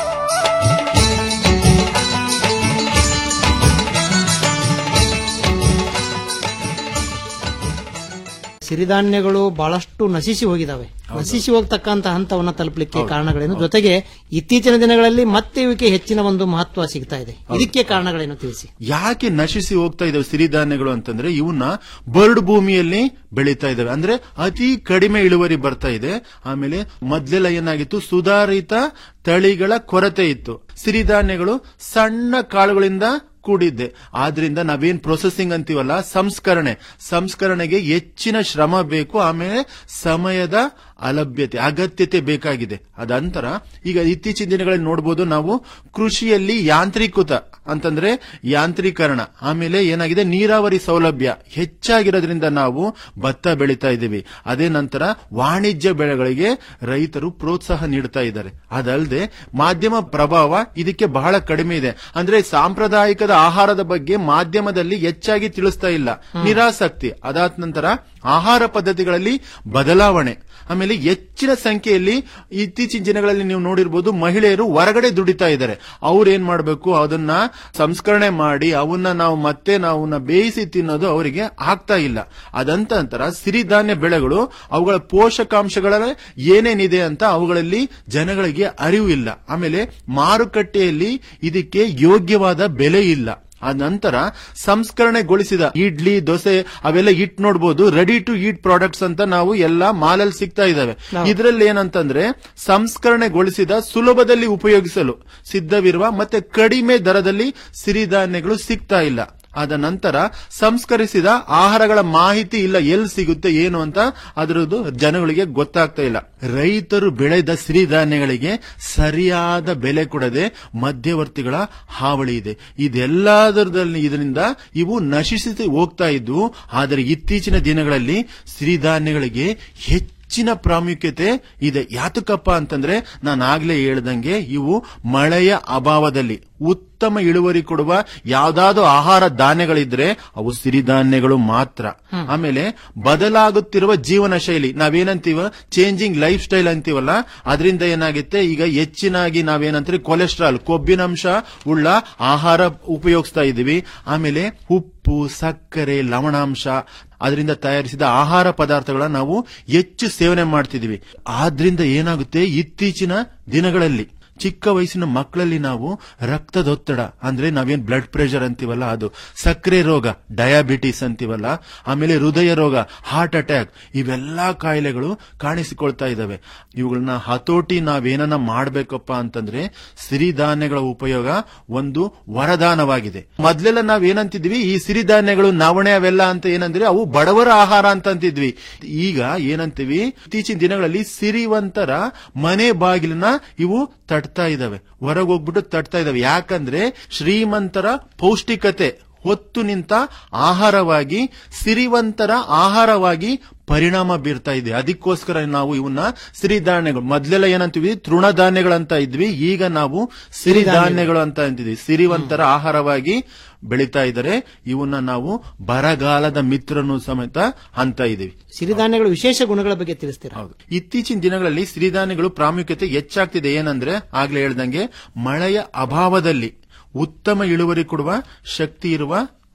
ಸಿರಿಧಾನ್ಯಗಳು ಬಹಳಷ್ಟು ನಶಿಸಿ ಹೋಗಿದಾವೆ ನಶಿಸಿ ಹೋಗ್ತಕ್ಕಂತ ಹಂತವನ್ನ ತಲುಪಲಿಕ್ಕೆ ಕಾರಣಗಳೇನು ಜೊತೆಗೆ ಇತ್ತೀಚಿನ ದಿನಗಳಲ್ಲಿ ಮತ್ತೆ ಇವಕ್ಕೆ ಹೆಚ್ಚಿನ ಒಂದು ಮಹತ್ವ ಸಿಗ್ತಾ ಇದೆ ಇದಕ್ಕೆ ಕಾರಣಗಳೇನು ತಿಳಿಸಿ ಯಾಕೆ ನಶಿಸಿ ಹೋಗ್ತಾ ಇದಾವೆ ಸಿರಿಧಾನ್ಯಗಳು ಅಂತಂದ್ರೆ ಇವನ್ನ ಬರ್ಡ್ ಭೂಮಿಯಲ್ಲಿ ಬೆಳೀತಾ ಇದಾವೆ ಅಂದ್ರೆ ಅತಿ ಕಡಿಮೆ ಇಳುವರಿ ಬರ್ತಾ ಇದೆ ಆಮೇಲೆ ಮೊದ್ಲೆಲ್ಲ ಏನಾಗಿತ್ತು ಸುಧಾರಿತ ತಳಿಗಳ ಕೊರತೆ ಇತ್ತು ಸಿರಿಧಾನ್ಯಗಳು ಸಣ್ಣ ಕಾಳುಗಳಿಂದ ಕೂಡಿದ್ದೆ ಆದ್ರಿಂದ ನಾವೇನ್ ಪ್ರೊಸೆಸಿಂಗ್ ಅಂತೀವಲ್ಲ ಸಂಸ್ಕರಣೆ ಸಂಸ್ಕರಣೆಗೆ ಹೆಚ್ಚಿನ ಶ್ರಮ ಬೇಕು ಆಮೇಲೆ ಸಮಯದ ಅಲಭ್ಯತೆ ಅಗತ್ಯತೆ ಬೇಕಾಗಿದೆ ಅದಂತರ ಈಗ ಇತ್ತೀಚಿನ ದಿನಗಳಲ್ಲಿ ನೋಡಬಹುದು ನಾವು ಕೃಷಿಯಲ್ಲಿ ಯಾಂತ್ರೀಕೃತ ಅಂತಂದ್ರೆ ಯಾಂತ್ರೀಕರಣ ಆಮೇಲೆ ಏನಾಗಿದೆ ನೀರಾವರಿ ಸೌಲಭ್ಯ ಹೆಚ್ಚಾಗಿರೋದ್ರಿಂದ ನಾವು ಭತ್ತ ಬೆಳೀತಾ ಇದ್ದೀವಿ ಅದೇ ನಂತರ ವಾಣಿಜ್ಯ ಬೆಳೆಗಳಿಗೆ ರೈತರು ಪ್ರೋತ್ಸಾಹ ನೀಡ್ತಾ ಇದ್ದಾರೆ ಅದಲ್ಲದೆ ಮಾಧ್ಯಮ ಪ್ರಭಾವ ಇದಕ್ಕೆ ಬಹಳ ಕಡಿಮೆ ಇದೆ ಅಂದ್ರೆ ಸಾಂಪ್ರದಾಯಿಕದ ಆಹಾರದ ಬಗ್ಗೆ ಮಾಧ್ಯಮದಲ್ಲಿ ಹೆಚ್ಚಾಗಿ ತಿಳಿಸ್ತಾ ಇಲ್ಲ ನಿರಾಸಕ್ತಿ ಅದಾದ ನಂತರ ಆಹಾರ ಪದ್ಧತಿಗಳಲ್ಲಿ ಬದಲಾವಣೆ ಆಮೇಲೆ ಹೆಚ್ಚಿನ ಸಂಖ್ಯೆಯಲ್ಲಿ ಇತ್ತೀಚಿನ ದಿನಗಳಲ್ಲಿ ನೀವು ನೋಡಿರ್ಬೋದು ಮಹಿಳೆಯರು ಹೊರಗಡೆ ದುಡಿತಾ ಇದ್ದಾರೆ ಅವ್ರು ಏನ್ ಮಾಡಬೇಕು ಅದನ್ನ ಸಂಸ್ಕರಣೆ ಮಾಡಿ ಅವನ್ನ ನಾವು ಮತ್ತೆ ನಾವು ಬೇಯಿಸಿ ತಿನ್ನೋದು ಅವರಿಗೆ ಆಗ್ತಾ ಇಲ್ಲ ಅದಂತರ ಸಿರಿಧಾನ್ಯ ಬೆಳೆಗಳು ಅವುಗಳ ಪೋಷಕಾಂಶಗಳ ಏನೇನಿದೆ ಅಂತ ಅವುಗಳಲ್ಲಿ ಜನಗಳಿಗೆ ಅರಿವು ಇಲ್ಲ ಆಮೇಲೆ ಮಾರುಕಟ್ಟೆಯಲ್ಲಿ ಇದಕ್ಕೆ ಯೋಗ್ಯವಾದ ಬೆಲೆ ಇಲ್ಲ ಆ ನಂತರ ಸಂಸ್ಕರಣೆಗೊಳಿಸಿದ ಇಡ್ಲಿ ದೋಸೆ ಅವೆಲ್ಲ ಇಟ್ ನೋಡಬಹುದು ರೆಡಿ ಟು ಈಟ್ ಪ್ರಾಡಕ್ಟ್ಸ್ ಅಂತ ನಾವು ಎಲ್ಲ ಮಾಲಲ್ಲಿ ಸಿಗ್ತಾ ಇದಾವೆ ಇದರಲ್ಲಿ ಏನಂತಂದ್ರೆ ಸಂಸ್ಕರಣೆಗೊಳಿಸಿದ ಸುಲಭದಲ್ಲಿ ಉಪಯೋಗಿಸಲು ಸಿದ್ಧವಿರುವ ಮತ್ತೆ ಕಡಿಮೆ ದರದಲ್ಲಿ ಸಿರಿಧಾನ್ಯಗಳು ಸಿಗ್ತಾ ಇಲ್ಲ ಆದ ನಂತರ ಸಂಸ್ಕರಿಸಿದ ಆಹಾರಗಳ ಮಾಹಿತಿ ಇಲ್ಲ ಎಲ್ಲಿ ಸಿಗುತ್ತೆ ಏನು ಅಂತ ಅದರದ್ದು ಜನಗಳಿಗೆ ಗೊತ್ತಾಗ್ತಾ ಇಲ್ಲ ರೈತರು ಬೆಳೆದ ಸಿರಿಧಾನ್ಯಗಳಿಗೆ ಸರಿಯಾದ ಬೆಲೆ ಕೊಡದೆ ಮಧ್ಯವರ್ತಿಗಳ ಹಾವಳಿ ಇದೆ ಇದೆಲ್ಲದರಲ್ಲಿ ಇದರಿಂದ ಇವು ನಶಿಸಿ ಹೋಗ್ತಾ ಇದ್ವು ಆದರೆ ಇತ್ತೀಚಿನ ದಿನಗಳಲ್ಲಿ ಸಿರಿಧಾನ್ಯಗಳಿಗೆ ಹೆಚ್ಚು ಹೆಚ್ಚಿನ ಪ್ರಾಮುಖ್ಯತೆ ಇದೆ ಯಾತಕಪ್ಪ ಅಂತಂದ್ರೆ ನಾನು ಆಗ್ಲೇ ಹೇಳ್ದಂಗೆ ಇವು ಮಳೆಯ ಅಭಾವದಲ್ಲಿ ಉತ್ತಮ ಇಳುವರಿ ಕೊಡುವ ಯಾವ್ದಾದ್ರು ಆಹಾರ ಧಾನ್ಯಗಳಿದ್ರೆ ಅವು ಸಿರಿಧಾನ್ಯಗಳು ಮಾತ್ರ ಆಮೇಲೆ ಬದಲಾಗುತ್ತಿರುವ ಜೀವನ ಶೈಲಿ ನಾವೇನಂತೀವ ಚೇಂಜಿಂಗ್ ಲೈಫ್ ಸ್ಟೈಲ್ ಅಂತೀವಲ್ಲ ಅದರಿಂದ ಏನಾಗುತ್ತೆ ಈಗ ಹೆಚ್ಚಿನಾಗಿ ನಾವೇನಂತೀವಿ ಕೊಲೆಸ್ಟ್ರಾಲ್ ಕೊಬ್ಬಿನಂಶ ಉಳ್ಳ ಆಹಾರ ಉಪಯೋಗಿಸ್ತಾ ಇದೀವಿ ಆಮೇಲೆ ಉಪ್ಪು ಸಕ್ಕರೆ ಲವಣಾಂಶ ಅದರಿಂದ ತಯಾರಿಸಿದ ಆಹಾರ ಪದಾರ್ಥಗಳನ್ನ ನಾವು ಹೆಚ್ಚು ಸೇವನೆ ಮಾಡ್ತಿದೀವಿ ಆದ್ರಿಂದ ಏನಾಗುತ್ತೆ ಇತ್ತೀಚಿನ ದಿನಗಳಲ್ಲಿ ಚಿಕ್ಕ ವಯಸ್ಸಿನ ಮಕ್ಕಳಲ್ಲಿ ನಾವು ರಕ್ತದೊತ್ತಡ ಅಂದ್ರೆ ನಾವೇನ್ ಬ್ಲಡ್ ಪ್ರೆಷರ್ ಅಂತೀವಲ್ಲ ಅದು ಸಕ್ಕರೆ ರೋಗ ಡಯಾಬಿಟಿಸ್ ಅಂತೀವಲ್ಲ ಆಮೇಲೆ ಹೃದಯ ರೋಗ ಹಾರ್ಟ್ ಅಟ್ಯಾಕ್ ಇವೆಲ್ಲಾ ಕಾಯಿಲೆಗಳು ಕಾಣಿಸಿಕೊಳ್ತಾ ಇದಾವೆ ಇವುಗಳನ್ನ ಹತೋಟಿ ನಾವೇನನ್ನ ಮಾಡ್ಬೇಕಪ್ಪ ಅಂತಂದ್ರೆ ಸಿರಿಧಾನ್ಯಗಳ ಉಪಯೋಗ ಒಂದು ವರದಾನವಾಗಿದೆ ಮೊದ್ಲೆಲ್ಲ ನಾವ್ ಏನಂತಿದ್ವಿ ಈ ಸಿರಿಧಾನ್ಯಗಳು ನವಣೆ ಅವೆಲ್ಲ ಅಂತ ಏನಂದ್ರೆ ಅವು ಬಡವರ ಆಹಾರ ಅಂತ ಅಂತಿದ್ವಿ ಈಗ ಏನಂತೀವಿ ಇತ್ತೀಚಿನ ದಿನಗಳಲ್ಲಿ ಸಿರಿವಂತರ ಮನೆ ಬಾಗಿಲನ್ನ ಇವು ತಟ್ತಾ ಇದಾವೆ ಹೊರಗೆ ಹೋಗ್ಬಿಟ್ಟು ತಟ್ತಾ ಇದಾವೆ ಯಾಕಂದ್ರೆ ಶ್ರೀಮಂತರ ಪೌಷ್ಟಿಕತೆ ಹೊತ್ತು ನಿಂತ ಆಹಾರವಾಗಿ ಸಿರಿವಂತರ ಆಹಾರವಾಗಿ ಪರಿಣಾಮ ಬೀರ್ತಾ ಇದೆ ಅದಕ್ಕೋಸ್ಕರ ನಾವು ಇವನ್ನ ಸಿರಿಧಾನ್ಯಗಳು ಮೊದ್ಲೆಲ್ಲ ಏನಂತೀವಿ ತೃಣಧಾನ್ಯಗಳಂತ ಇದ್ವಿ ಈಗ ನಾವು ಸಿರಿಧಾನ್ಯಗಳು ಅಂತ ಅಂತಿದ್ವಿ ಸಿರಿವಂತರ ಆಹಾರವಾಗಿ ಬೆಳೀತಾ ಇದ್ದಾರೆ ಇವನ್ನ ನಾವು ಬರಗಾಲದ ಮಿತ್ರನು ಸಮೇತ ಅಂತ ಇದೀವಿ ಸಿರಿಧಾನ್ಯಗಳ ವಿಶೇಷ ಗುಣಗಳ ಬಗ್ಗೆ ತಿಳಿಸ್ತೀರಾ ಇತ್ತೀಚಿನ ದಿನಗಳಲ್ಲಿ ಸಿರಿಧಾನ್ಯಗಳು ಪ್ರಾಮುಖ್ಯತೆ ಹೆಚ್ಚಾಗ್ತಿದೆ ಏನಂದ್ರೆ ಆಗ್ಲೇ ಹೇಳ್ದಂಗೆ ಮಳೆಯ ಅಭಾವದಲ್ಲಿ ಉತ್ತಮ ಇಳುವರಿ ಕೊಡುವ ಶಕ್ತಿ ಇರುವ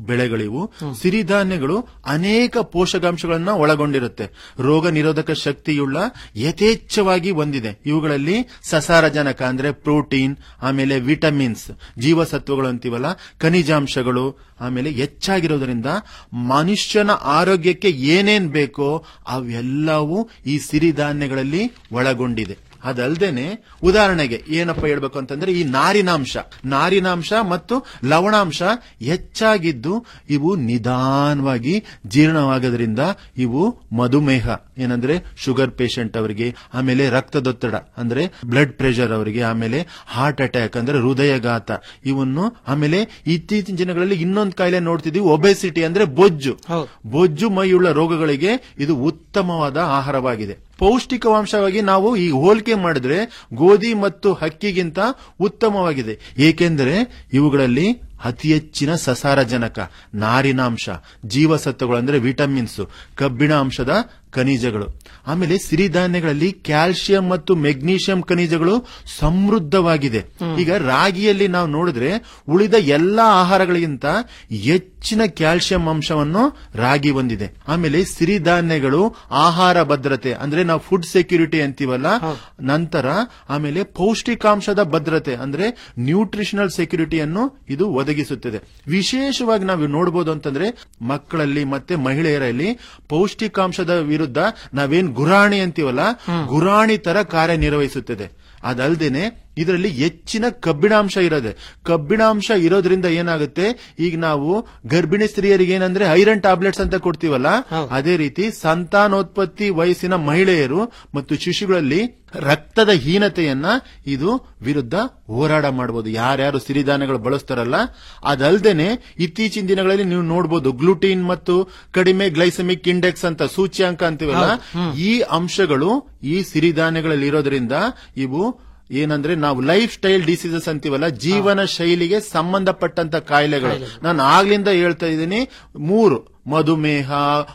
ಬೆಳೆಗಳಿವು ಸಿರಿಧಾನ್ಯಗಳು ಅನೇಕ ಪೋಷಕಾಂಶಗಳನ್ನ ಒಳಗೊಂಡಿರುತ್ತೆ ರೋಗ ನಿರೋಧಕ ಶಕ್ತಿಯುಳ್ಳ ಯಥೇಚ್ಛವಾಗಿ ಹೊಂದಿದೆ ಇವುಗಳಲ್ಲಿ ಸಸಾರಜನಕ ಅಂದ್ರೆ ಪ್ರೋಟೀನ್ ಆಮೇಲೆ ವಿಟಮಿನ್ಸ್ ಜೀವಸತ್ವಗಳು ಅಂತೀವಲ್ಲ ಖನಿಜಾಂಶಗಳು ಆಮೇಲೆ ಹೆಚ್ಚಾಗಿರೋದ್ರಿಂದ ಮನುಷ್ಯನ ಆರೋಗ್ಯಕ್ಕೆ ಏನೇನ್ ಬೇಕೋ ಅವೆಲ್ಲವೂ ಈ ಸಿರಿಧಾನ್ಯಗಳಲ್ಲಿ ಒಳಗೊಂಡಿದೆ ಅದಲ್ದೇನೆ ಉದಾಹರಣೆಗೆ ಏನಪ್ಪ ಹೇಳ್ಬೇಕು ಅಂತಂದ್ರೆ ಈ ನಾರಿನಾಂಶ ನಾರಿನಾಂಶ ಮತ್ತು ಲವಣಾಂಶ ಹೆಚ್ಚಾಗಿದ್ದು ಇವು ನಿಧಾನವಾಗಿ ಜೀರ್ಣವಾಗೋದ್ರಿಂದ ಇವು ಮಧುಮೇಹ ಏನಂದ್ರೆ ಶುಗರ್ ಪೇಷಂಟ್ ಅವರಿಗೆ ಆಮೇಲೆ ರಕ್ತದೊತ್ತಡ ಅಂದ್ರೆ ಬ್ಲಡ್ ಪ್ರೆಷರ್ ಅವರಿಗೆ ಆಮೇಲೆ ಹಾರ್ಟ್ ಅಟ್ಯಾಕ್ ಅಂದ್ರೆ ಹೃದಯಘಾತ ಇವನ್ನು ಆಮೇಲೆ ಇತ್ತೀಚಿನ ದಿನಗಳಲ್ಲಿ ಇನ್ನೊಂದು ಕಾಯಿಲೆ ನೋಡ್ತಿದೀವಿ ಒಬೆಸಿಟಿ ಅಂದ್ರೆ ಬೊಜ್ಜು ಬೊಜ್ಜು ಮೈಯುಳ್ಳ ರೋಗಗಳಿಗೆ ಇದು ಉತ್ತಮವಾದ ಆಹಾರವಾಗಿದೆ ಪೌಷ್ಟಿಕಾಂಶವಾಗಿ ನಾವು ಈ ಹೋಲಿಕೆ ಮಾಡಿದ್ರೆ ಗೋಧಿ ಮತ್ತು ಹಕ್ಕಿಗಿಂತ ಉತ್ತಮವಾಗಿದೆ ಏಕೆಂದರೆ ಇವುಗಳಲ್ಲಿ ಅತಿ ಹೆಚ್ಚಿನ ಸಸಾರಜನಕ ನಾರಿನಾಂಶ ಜೀವಸತ್ವಗಳು ಅಂದ್ರೆ ವಿಟಮಿನ್ಸ್ ಕಬ್ಬಿಣ ಅಂಶದ ಖನಿಜಗಳು ಆಮೇಲೆ ಸಿರಿಧಾನ್ಯಗಳಲ್ಲಿ ಕ್ಯಾಲ್ಸಿಯಂ ಮತ್ತು ಮೆಗ್ನೀಷಿಯಂ ಖನಿಜಗಳು ಸಮೃದ್ಧವಾಗಿದೆ ಈಗ ರಾಗಿಯಲ್ಲಿ ನಾವು ನೋಡಿದ್ರೆ ಉಳಿದ ಎಲ್ಲಾ ಆಹಾರಗಳಿಗಿಂತ ಹೆಚ್ಚಿನ ಕ್ಯಾಲ್ಸಿಯಂ ಅಂಶವನ್ನು ರಾಗಿ ಹೊಂದಿದೆ ಆಮೇಲೆ ಸಿರಿಧಾನ್ಯಗಳು ಆಹಾರ ಭದ್ರತೆ ಅಂದ್ರೆ ನಾವು ಫುಡ್ ಸೆಕ್ಯೂರಿಟಿ ಅಂತೀವಲ್ಲ ನಂತರ ಆಮೇಲೆ ಪೌಷ್ಟಿಕಾಂಶದ ಭದ್ರತೆ ಅಂದ್ರೆ ನ್ಯೂಟ್ರಿಷನಲ್ ಸೆಕ್ಯೂರಿಟಿಯನ್ನು ಇದು ಒದಗಿಸುತ್ತದೆ ವಿಶೇಷವಾಗಿ ನಾವು ನೋಡಬಹುದು ಅಂತಂದ್ರೆ ಮಕ್ಕಳಲ್ಲಿ ಮತ್ತೆ ಮಹಿಳೆಯರಲ್ಲಿ ಪೌಷ್ಟಿಕಾಂಶದ ವಿರುದ್ಧ ನಾವೇನ್ ಗುರಾಣಿ ಅಂತೀವಲ್ಲ ಗುರಾಣಿ ತರ ಕಾರ್ಯನಿರ್ವಹಿಸುತ್ತದೆ ಅದಲ್ದೇನೆ ಇದರಲ್ಲಿ ಹೆಚ್ಚಿನ ಕಬ್ಬಿಣಾಂಶ ಇರೋದೆ ಕಬ್ಬಿಣಾಂಶ ಇರೋದ್ರಿಂದ ಏನಾಗುತ್ತೆ ಈಗ ನಾವು ಗರ್ಭಿಣಿ ಸ್ತ್ರೀಯರಿಗೆ ಏನಂದ್ರೆ ಐರನ್ ಟ್ಯಾಬ್ಲೆಟ್ಸ್ ಅಂತ ಕೊಡ್ತೀವಲ್ಲ ಅದೇ ರೀತಿ ಸಂತಾನೋತ್ಪತ್ತಿ ವಯಸ್ಸಿನ ಮಹಿಳೆಯರು ಮತ್ತು ಶಿಶುಗಳಲ್ಲಿ ರಕ್ತದ ಹೀನತೆಯನ್ನ ಇದು ವಿರುದ್ಧ ಹೋರಾಟ ಮಾಡಬಹುದು ಯಾರ್ಯಾರು ಸಿರಿಧಾನ್ಯಗಳು ಬಳಸ್ತಾರಲ್ಲ ಅದಲ್ದೇನೆ ಇತ್ತೀಚಿನ ದಿನಗಳಲ್ಲಿ ನೀವು ನೋಡಬಹುದು ಗ್ಲೂಟಿನ್ ಮತ್ತು ಕಡಿಮೆ ಗ್ಲೈಸಮಿಕ್ ಇಂಡೆಕ್ಸ್ ಅಂತ ಸೂಚ್ಯಾಂಕ ಅಂತೀವಲ್ಲ ಈ ಅಂಶಗಳು ಈ ಸಿರಿಧಾನ್ಯಗಳಲ್ಲಿ ಇರೋದ್ರಿಂದ ಇವು ಏನಂದ್ರೆ ನಾವು ಲೈಫ್ ಸ್ಟೈಲ್ ಡಿಸೀಸಸ್ ಅಂತೀವಲ್ಲ ಜೀವನ ಶೈಲಿಗೆ ಸಂಬಂಧಪಟ್ಟಂತ ಕಾಯಿಲೆಗಳು ನಾನು ಆಗ್ಲಿಂದ ಹೇಳ್ತಾ ಇದ್ದೀನಿ ಮೂರು ಮಧುಮೇಹ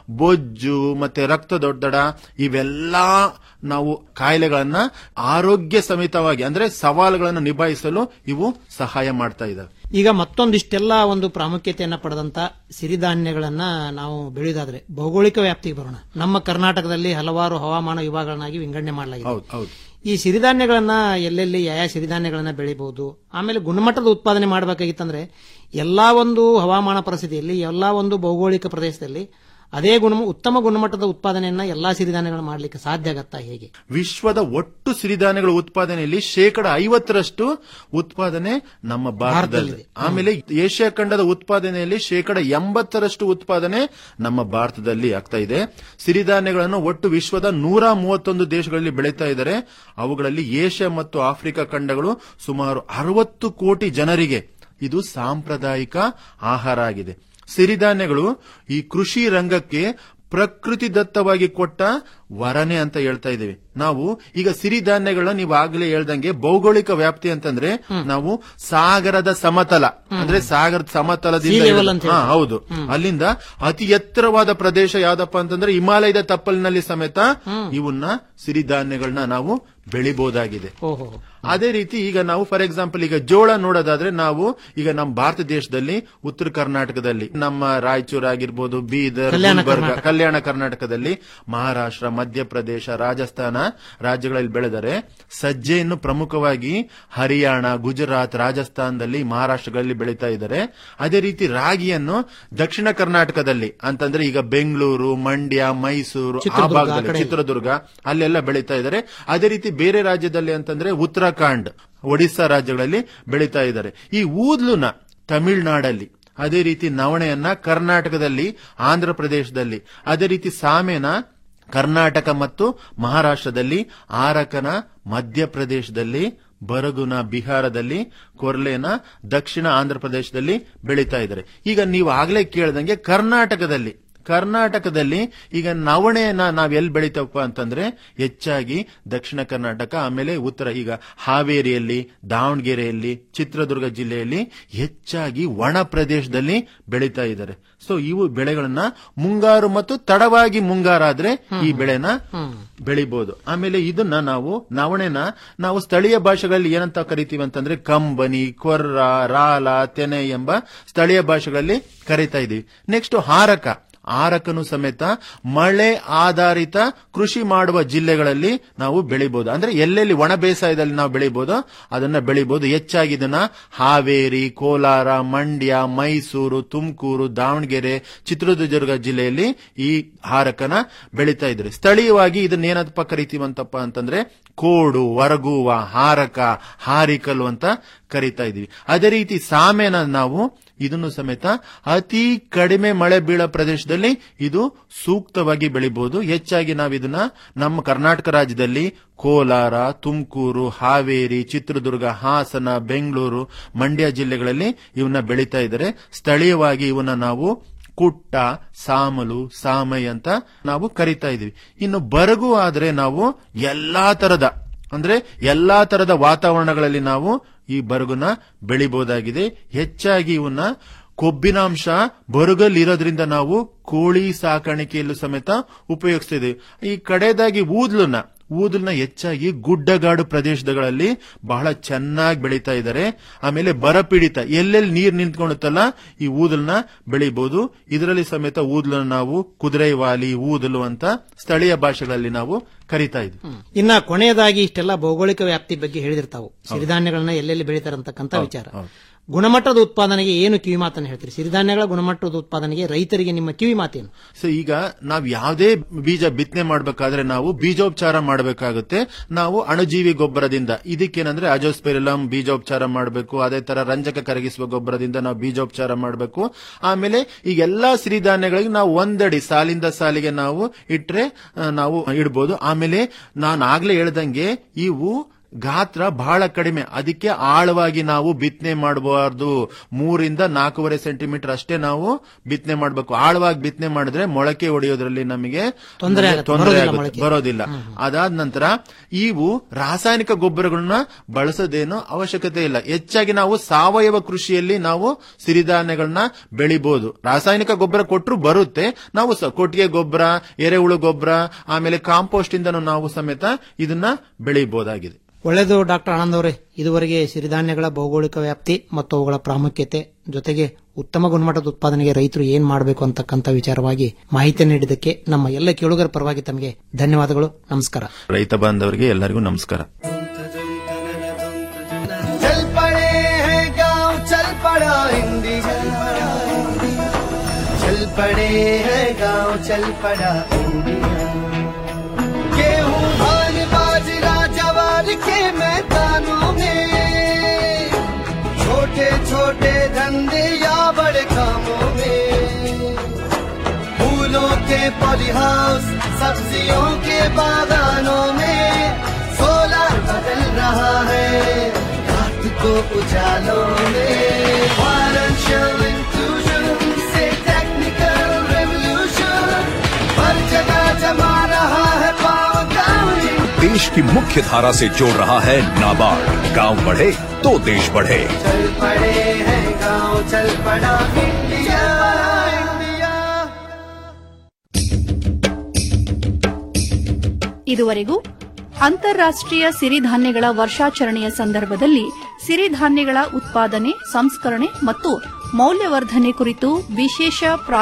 ಬೊಜ್ಜು ಮತ್ತೆ ರಕ್ತದೊತ್ತಡ ಇವೆಲ್ಲಾ ನಾವು ಕಾಯಿಲೆಗಳನ್ನ ಆರೋಗ್ಯ ಸಮೇತವಾಗಿ ಅಂದ್ರೆ ಸವಾಲುಗಳನ್ನು ನಿಭಾಯಿಸಲು ಇವು ಸಹಾಯ ಮಾಡ್ತಾ ಇದ್ದಾವೆ ಈಗ ಮತ್ತೊಂದಿಷ್ಟೆಲ್ಲ ಒಂದು ಪ್ರಾಮುಖ್ಯತೆಯನ್ನ ಪಡೆದಂತ ಸಿರಿಧಾನ್ಯಗಳನ್ನ ನಾವು ಬೆಳೆಯೋದಾದ್ರೆ ಭೌಗೋಳಿಕ ವ್ಯಾಪ್ತಿಗೆ ಬರೋಣ ನಮ್ಮ ಕರ್ನಾಟಕದಲ್ಲಿ ಹಲವಾರು ಹವಾಮಾನ ವಿಭಾಗಗಳನ್ನಾಗಿ ವಿಂಗಡಣೆ ಮಾಡಲಾಗಿದೆ ಹೌದು ಹೌದು ಈ ಸಿರಿಧಾನ್ಯಗಳನ್ನ ಎಲ್ಲೆಲ್ಲಿ ಯಾವ ಸಿರಿಧಾನ್ಯಗಳನ್ನ ಬೆಳಿಬಹುದು ಆಮೇಲೆ ಗುಣಮಟ್ಟದ ಉತ್ಪಾದನೆ ಮಾಡಬೇಕಾಗಿತ್ತಂದ್ರೆ ಎಲ್ಲಾ ಒಂದು ಹವಾಮಾನ ಪರಿಸ್ಥಿತಿಯಲ್ಲಿ ಎಲ್ಲಾ ಒಂದು ಭೌಗೋಳಿಕ ಪ್ರದೇಶದಲ್ಲಿ ಅದೇ ಗುಣ ಉತ್ತಮ ಗುಣಮಟ್ಟದ ಉತ್ಪಾದನೆಯನ್ನ ಎಲ್ಲಾ ಸಿರಿಧಾನ್ಯಗಳನ್ನ ಮಾಡಲಿಕ್ಕೆ ಸಾಧ್ಯ ಆಗತ್ತಾ ಹೇಗೆ ವಿಶ್ವದ ಒಟ್ಟು ಸಿರಿಧಾನ್ಯಗಳ ಉತ್ಪಾದನೆಯಲ್ಲಿ ಶೇಕಡ ಐವತ್ತರಷ್ಟು ಉತ್ಪಾದನೆ ನಮ್ಮ ಭಾರತದಲ್ಲಿ ಆಮೇಲೆ ಏಷ್ಯಾ ಖಂಡದ ಉತ್ಪಾದನೆಯಲ್ಲಿ ಶೇಕಡ ಎಂಬತ್ತರಷ್ಟು ಉತ್ಪಾದನೆ ನಮ್ಮ ಭಾರತದಲ್ಲಿ ಆಗ್ತಾ ಇದೆ ಸಿರಿಧಾನ್ಯಗಳನ್ನು ಒಟ್ಟು ವಿಶ್ವದ ನೂರ ಮೂವತ್ತೊಂದು ದೇಶಗಳಲ್ಲಿ ಬೆಳೀತಾ ಇದ್ದಾರೆ ಅವುಗಳಲ್ಲಿ ಏಷ್ಯಾ ಮತ್ತು ಆಫ್ರಿಕಾ ಖಂಡಗಳು ಸುಮಾರು ಅರವತ್ತು ಕೋಟಿ ಜನರಿಗೆ ಇದು ಸಾಂಪ್ರದಾಯಿಕ ಆಹಾರ ಆಗಿದೆ ಸಿರಿಧಾನ್ಯಗಳು ಈ ಕೃಷಿ ರಂಗಕ್ಕೆ ಪ್ರಕೃತಿ ದತ್ತವಾಗಿ ಕೊಟ್ಟ ವರನೆ ಅಂತ ಹೇಳ್ತಾ ಇದ್ದೀವಿ ನಾವು ಈಗ ಸಿರಿಧಾನ್ಯಗಳನ್ನ ನೀವು ಆಗ್ಲೇ ಹೇಳ್ದಂಗೆ ಭೌಗೋಳಿಕ ವ್ಯಾಪ್ತಿ ಅಂತಂದ್ರೆ ನಾವು ಸಾಗರದ ಸಮತಲ ಅಂದ್ರೆ ಸಾಗರದ ಸಮತಲದಿಂದ Sea level ಹಿಡಿದು- ಅಂತ ಹಾ, ಹೇಳ್ತೀವಿ. ಹೌದು ಅಲ್ಲಿಂದ ಅತಿ ಎತ್ತರವಾದ ಪ್ರದೇಶ ಯಾವ್ದಪ್ಪ ಅಂತಂದ್ರೆ ಹಿಮಾಲಯದ ತಪ್ಪಲಿನಲ್ಲಿ ಸಮೇತ ಇವನ್ನ ಸಿರಿಧಾನ್ಯಗಳನ್ನ ನಾವು ಬೆಳಿಬಹುದಾಗಿದೆ ಓಹೋ ಅದೇ ರೀತಿ ಈಗ ನಾವು ಫಾರ್ ಎಕ್ಸಾಂಪಲ್ ಈಗ ಜೋಳ ನೋಡೋದಾದ್ರೆ ನಾವು ಈಗ ನಮ್ಮ ಭಾರತ ದೇಶದಲ್ಲಿ ಉತ್ತರ ಕರ್ನಾಟಕದಲ್ಲಿ ನಮ್ಮ ರಾಯಚೂರು ಆಗಿರ್ಬೋದು ಬೀದರ್ ಕಲ್ಯಾಣ ಗುಲ್ಬರ್ಗ ಕರ್ನಾಟಕ. ಕಲ್ಯಾಣ ಕರ್ನಾಟಕದಲ್ಲಿ ಮಹಾರಾಷ್ಟ್ರ ಮಧ್ಯಪ್ರದೇಶ ರಾಜಸ್ಥಾನ ರಾಜ್ಯಗಳಲ್ಲಿ ಬೆಳೆದರೆ ಸಜ್ಜೆಯನ್ನು ಪ್ರಮುಖವಾಗಿ ಹರಿಯಾಣ ಗುಜರಾತ್ ರಾಜಸ್ಥಾನದಲ್ಲಿ ಮಹಾರಾಷ್ಟ್ರಗಳಲ್ಲಿ ಬೆಳೀತಾ ಇದ್ದಾರೆ ಅದೇ ರೀತಿ ರಾಗಿಯನ್ನು ದಕ್ಷಿಣ ಕರ್ನಾಟಕದಲ್ಲಿ ಅಂತಂದ್ರೆ ಈಗ ಬೆಂಗಳೂರು ಮಂಡ್ಯ ಮೈಸೂರು ಆ ಚಿತ್ರದುರ್ಗ, ಆ ಭಾಗದಲ್ಲಿ ಕಡೆ. ಚಿತ್ರದುರ್ಗ ಅಲ್ಲೆಲ್ಲ ಬೆಳೀತಾ ಇದ್ದಾರೆ ಅದೇ ರೀತಿ ಬೇರೆ ರಾಜ್ಯದಲ್ಲಿ ಅಂತಂದ್ರೆ ಉತ್ತರಾಖಂಡ್ ಒಡಿಸ್ಸಾ ರಾಜ್ಯಗಳಲ್ಲಿ ಬೆಳೀತಾ ಇದ್ದಾರೆ ಈ ಊದ್ಲುನ ತಮಿಳುನಾಡಲ್ಲಿ ಅದೇ ರೀತಿ ನವಣೆಯನ್ನ ಕರ್ನಾಟಕದಲ್ಲಿ ಆಂಧ್ರ ಪ್ರದೇಶದಲ್ಲಿ ಅದೇ ರೀತಿ ಸಾಮೆನ ಕರ್ನಾಟಕ ಮತ್ತು ಮಹಾರಾಷ್ಟ್ರದಲ್ಲಿ ಆರಕನ ಮಧ್ಯಪ್ರದೇಶದಲ್ಲಿ ಬರಗುನ ಬಿಹಾರದಲ್ಲಿ ಕೊರ್ಲೆನ ದಕ್ಷಿಣ ಆಂಧ್ರ ಪ್ರದೇಶದಲ್ಲಿ ಬೆಳೀತಾ ಇದ್ದಾರೆ ಈಗ ನೀವು ಆಗ್ಲೇ ಕೇಳ್ದಂಗೆ ಕರ್ನಾಟಕದಲ್ಲಿ ಕರ್ನಾಟಕದಲ್ಲಿ ಈಗ ನವಣೆಯನ್ನ ನಾವ್ ಎಲ್ಲಿ ಬೆಳಿತವಪ್ಪ ಅಂತಂದ್ರೆ ಹೆಚ್ಚಾಗಿ ದಕ್ಷಿಣ ಕರ್ನಾಟಕ ಆಮೇಲೆ ಉತ್ತರ ಈಗ ಹಾವೇರಿಯಲ್ಲಿ ದಾವಣಗೆರೆಯಲ್ಲಿ ಚಿತ್ರದುರ್ಗ ಜಿಲ್ಲೆಯಲ್ಲಿ ಹೆಚ್ಚಾಗಿ ಒಣ ಪ್ರದೇಶದಲ್ಲಿ ಬೆಳೀತಾ ಇದ್ದಾರೆ ಸೊ ಇವು ಬೆಳೆಗಳನ್ನ ಮುಂಗಾರು ಮತ್ತು ತಡವಾಗಿ ಮುಂಗಾರಾದ್ರೆ ಈ ಬೆಳೆನ ಬೆಳಿಬಹುದು ಆಮೇಲೆ ಇದನ್ನ ನಾವು ನವಣೆನ ನಾವು ಸ್ಥಳೀಯ ಭಾಷೆಗಳಲ್ಲಿ ಏನಂತ ಕರಿತೀವಿ ಅಂತಂದ್ರೆ ಕಂಬನಿ ಕೊರ್ರ ರಾಲ ತೆನೆ ಎಂಬ ಸ್ಥಳೀಯ ಭಾಷೆಗಳಲ್ಲಿ ಕರಿತಾ ಇದೀವಿ ನೆಕ್ಸ್ಟ್ ಹಾರಕ ಆರಕನು ಸಮೇತ ಮಳೆ ಆಧಾರಿತ ಕೃಷಿ ಮಾಡುವ ಜಿಲ್ಲೆಗಳಲ್ಲಿ ನಾವು ಬೆಳಿಬಹುದು ಅಂದ್ರೆ ಎಲ್ಲೆಲ್ಲಿ ಒಣ ಬೇಸಾಯದಲ್ಲಿ ನಾವು ಬೆಳಿಬಹುದು ಅದನ್ನ ಬೆಳಿಬಹುದು ಹೆಚ್ಚಾಗಿ ಇದನ್ನ ಹಾವೇರಿ ಕೋಲಾರ ಮಂಡ್ಯ ಮೈಸೂರು ತುಮಕೂರು ದಾವಣಗೆರೆ ಚಿತ್ರದುರ್ಗ ಜಿಲ್ಲೆಯಲ್ಲಿ ಈ ಹಾರಕನ ಬೆಳೀತಾ ಇದ್ರೆ ಸ್ಥಳೀಯವಾಗಿ ಇದನ್ನ ಏನಪ್ಪ ಕರಿತೀವಂತಪ್ಪ ಅಂತಂದ್ರೆ ಕೋಡು ವರಗುವ ಹಾರಕ ಹಾರಿಕಲು ಅಂತ ಕರಿತಾ ಇದೀವಿ ಅದೇ ರೀತಿ ಸಾಮೆನ ನಾವು ಇದನ್ನು ಸಮೇತ ಅತಿ ಕಡಿಮೆ ಮಳೆ ಬೀಳೋ ಪ್ರದೇಶದಲ್ಲಿ ಇದು ಸೂಕ್ತವಾಗಿ ಬೆಳಿಬಹುದು ಹೆಚ್ಚಾಗಿ ನಾವು ಇದನ್ನ ನಮ್ಮ ಕರ್ನಾಟಕ ರಾಜ್ಯದಲ್ಲಿ ಕೋಲಾರ ತುಮಕೂರು ಹಾವೇರಿ ಚಿತ್ರದುರ್ಗ ಹಾಸನ ಬೆಂಗಳೂರು ಮಂಡ್ಯ ಜಿಲ್ಲೆಗಳಲ್ಲಿ ಇವನ್ನ ಬೆಳೀತಾ ಇದ್ದಾರೆ ಸ್ಥಳೀಯವಾಗಿ ಇವನ್ನ ನಾವು ಕುಟ್ಟ ಸಾಮಲು ಸಾಮೈ ಅಂತ ನಾವು ಕರಿತಾ ಇದೀವಿ ಇನ್ನು ಬರಗು ಆದ್ರೆ ನಾವು ಎಲ್ಲಾ ತರದ ಅಂದ್ರೆ ಎಲ್ಲಾ ತರದ ವಾತಾವರಣಗಳಲ್ಲಿ ನಾವು ಈ ಬರಗುನ ಬೆಳಿಬಹುದಾಗಿದೆ ಹೆಚ್ಚಾಗಿ ಇವನ್ನ ಕೊಬ್ಬಿನಾಂಶ ಬರುಗಲ್ ಇರೋದ್ರಿಂದ ನಾವು ಕೋಳಿ ಸಾಕಾಣಿಕೆಯಲ್ಲೂ ಸಮೇತ ಉಪಯೋಗಿಸ್ತಿದ್ದೀವಿ ಈ ಕಡೆದಾಗಿ ಊದ್ಲನ್ನ ಊದಲ್ನ ಹೆಚ್ಚಾಗಿ ಗುಡ್ಡಗಾಡು ಪ್ರದೇಶಗಳಲ್ಲಿ ಬಹಳ ಚೆನ್ನಾಗಿ ಬೆಳೀತಾ ಇದ್ದಾರೆ ಆಮೇಲೆ ಬರಪೀಡಿತ ಎಲ್ಲೆಲ್ಲಿ ನೀರ್ ನಿಂತ್ಕೊಂಡುತ್ತಲ್ಲ ಈ ಊದಲ್ನ ಬೆಳಿಬಹುದು ಇದರಲ್ಲಿ ಸಮೇತ ಊದಲನ್ನ ನಾವು ಕುದುರೆವಾಲಿ ಊದಲು ಅಂತ ಸ್ಥಳೀಯ ಭಾಷೆಗಳಲ್ಲಿ ನಾವು ಕರಿತಾ ಇದ್ವಿ ಇನ್ನ ಕೊನೆಯದಾಗಿ ಇಷ್ಟೆಲ್ಲ ಭೌಗೋಳಿಕ ವ್ಯಾಪ್ತಿ ಬಗ್ಗೆ ಹೇಳಿದಿರ್ತಾವು ಸಿರಿಧಾನ್ಯಗಳನ್ನ ಎಲ್ಲೆಲ್ಲಿ ಬೆಳೀತಾರೆ ಅಂತಕ್ಕಂಥ ವಿಚಾರ ಗುಣಮಟ್ಟದ ಉತ್ಪಾದನೆಗೆ ಏನು ಕಿವಿ ಮಾತನ್ನು ಹೇಳ್ತೀರಿ ಸಿರಿಧಾನ್ಯಗಳ ಗುಣಮಟ್ಟದ ಉತ್ಪಾದನೆಗೆ ರೈತರಿಗೆ ನಿಮ್ಮ ಕಿವಿ ಮಾತೇನು ಸೊ ಈಗ ನಾವ್ ಯಾವುದೇ ಬೀಜ ಬಿತ್ತನೆ ಮಾಡಬೇಕಾದ್ರೆ ನಾವು ಬೀಜೋಪಚಾರ ಮಾಡಬೇಕಾಗುತ್ತೆ ನಾವು ಅಣುಜೀವಿ ಗೊಬ್ಬರದಿಂದ ಇದಕ್ಕೇನಂದ್ರೆ ಅಜೋಸ್ಪೆರಿಲಮ್ ಬೀಜೋಪಚಾರ ಮಾಡಬೇಕು ಅದೇ ತರ ರಂಜಕ ಕರಗಿಸುವ ಗೊಬ್ಬರದಿಂದ ನಾವು ಬೀಜೋಪಚಾರ ಮಾಡಬೇಕು ಆಮೇಲೆ ಈ ಎಲ್ಲಾ ಸಿರಿಧಾನ್ಯಗಳಿಗೆ ನಾವು ಒಂದಡಿ ಸಾಲಿಂದ ಸಾಲಿಗೆ ನಾವು ಇಟ್ರೆ ಆ, ನಾವು ಇಡ್ಬೋದು ಆಮೇಲೆ ನಾನು ಆಗ್ಲೇ ಹೇಳ್ದಂಗೆ ಇವು ಗಾತ್ರ ಬಹಳ ಕಡಿಮೆ ಅದಕ್ಕೆ ಆಳವಾಗಿ ನಾವು ಬಿತ್ತನೆ ಮಾಡಬಾರ್ದು ಮೂರಿಂದ ನಾಲ್ಕೂವರೆ ಸೆಂಟಿಮೀಟರ್ ಅಷ್ಟೇ ನಾವು ಬಿತ್ತನೆ ಮಾಡಬೇಕು ಆಳವಾಗಿ ಬಿತ್ತನೆ ಮಾಡಿದ್ರೆ ಮೊಳಕೆ ಹೊಡೆಯೋದ್ರಲ್ಲಿ ನಮಗೆ ತೊಂದ್ರೆ ಆಗುತ್ತೆ, ತೊಂದರೆ ಬರೋದಿಲ್ಲ ಆಗುತ್ತೆ, ಮೊಳಕೆ. ಬರೋದಿಲ್ಲ ಅದಾದ ನಂತರ ಇವು ರಾಸಾಯನಿಕ ಗೊಬ್ಬರಗಳನ್ನ ಬಳಸೋದೇನು ಅವಶ್ಯಕತೆ ಇಲ್ಲ ಹೆಚ್ಚಾಗಿ ನಾವು ಸಾವಯವ ಕೃಷಿಯಲ್ಲಿ ನಾವು ಸಿರಿಧಾನ್ಯಗಳನ್ನ ಬೆಳಿಬಹುದು ರಾಸಾಯನಿಕ ಗೊಬ್ಬರ ಕೊಟ್ಟರು ಬರುತ್ತೆ ನಾವು ಸ- ಕೊಟ್ಟಿಗೆ ಗೊಬ್ಬರ ಎರೆಹುಳು ಗೊಬ್ಬರ ಆಮೇಲೆ ಕಾಂಪೋಸ್ಟ್ ಇಂದನೂ ನಾವು ಸಮೇತ ಇದನ್ನ ಬೆಳಿಬಹುದಾಗಿದೆ ಒಳ್ಳೆಯದು ಡಾಕ್ಟರ್ ಆನಂದ್ ಅವರೇ ಇದುವರೆಗೆ ಸಿರಿಧಾನ್ಯಗಳ ಭೌಗೋಳಿಕ ವ್ಯಾಪ್ತಿ ಮತ್ತು ಅವುಗಳ ಪ್ರಾಮುಖ್ಯತೆ ಜೊತೆಗೆ ಉತ್ತಮ ಗುಣಮಟ್ಟದ ಉತ್ಪಾದನೆಗೆ ರೈತರು ಏನ್ ಮಾಡಬೇಕು ಅಂತಕ್ಕಂಥ ವಿಚಾರವಾಗಿ ಮಾಹಿತಿ ನೀಡಿದ್ದಕ್ಕೆ ನಮ್ಮ ಎಲ್ಲ ಕೇಳುಗರ ಪರವಾಗಿ ತಮಗೆ ಧನ್ಯವಾದಗಳು ನಮಸ್ಕಾರ ರೈತ ಬಾಂಧವರಿಗೆ ಎಲ್ಲರಿಗೂ ನಮಸ್ಕಾರ चल पड़े हैं गांव चल पड़ा इंडिया चल पड़े हैं गांव चल पड़ा इंडिया गेहूं धान बाजरा जवार के मैदानों में छोटे छोटे धंधे या बड़े कामों में फूलों के पॉलीहाउस सब्जियों के बागानों में सोलर बदल रहा है रात को उजालों में फाइनेंशियल इंक्लूजन से टेक्निकल रेवोल्यूशन हर जगह जमा रहा है पावर गांव देश की मुख्य धारा से जोड़ रहा है नाबार्ड गांव बढ़े तो देश बढ़े चल पड़े हैं गांव चल पड़ा इंडिया इंडिया ಇದುವರೆಗೂ ಅಂತಾರಾಷ್ಟ್ರೀಯ ಸಿರಿಧಾನ್ಯಗಳ ವರ್ಷಾಚರಣೆಯ ಸಂದರ್ಭದಲ್ಲಿ ಸಿರಿಧಾನ್ಯಗಳ ಉತ್ಪಾದನೆ ಸಂಸ್ಕರಣೆ ಮತ್ತು ಮೌಲ್ಯವರ್ಧನೆ ಕುರಿತು ವಿಶೇಷ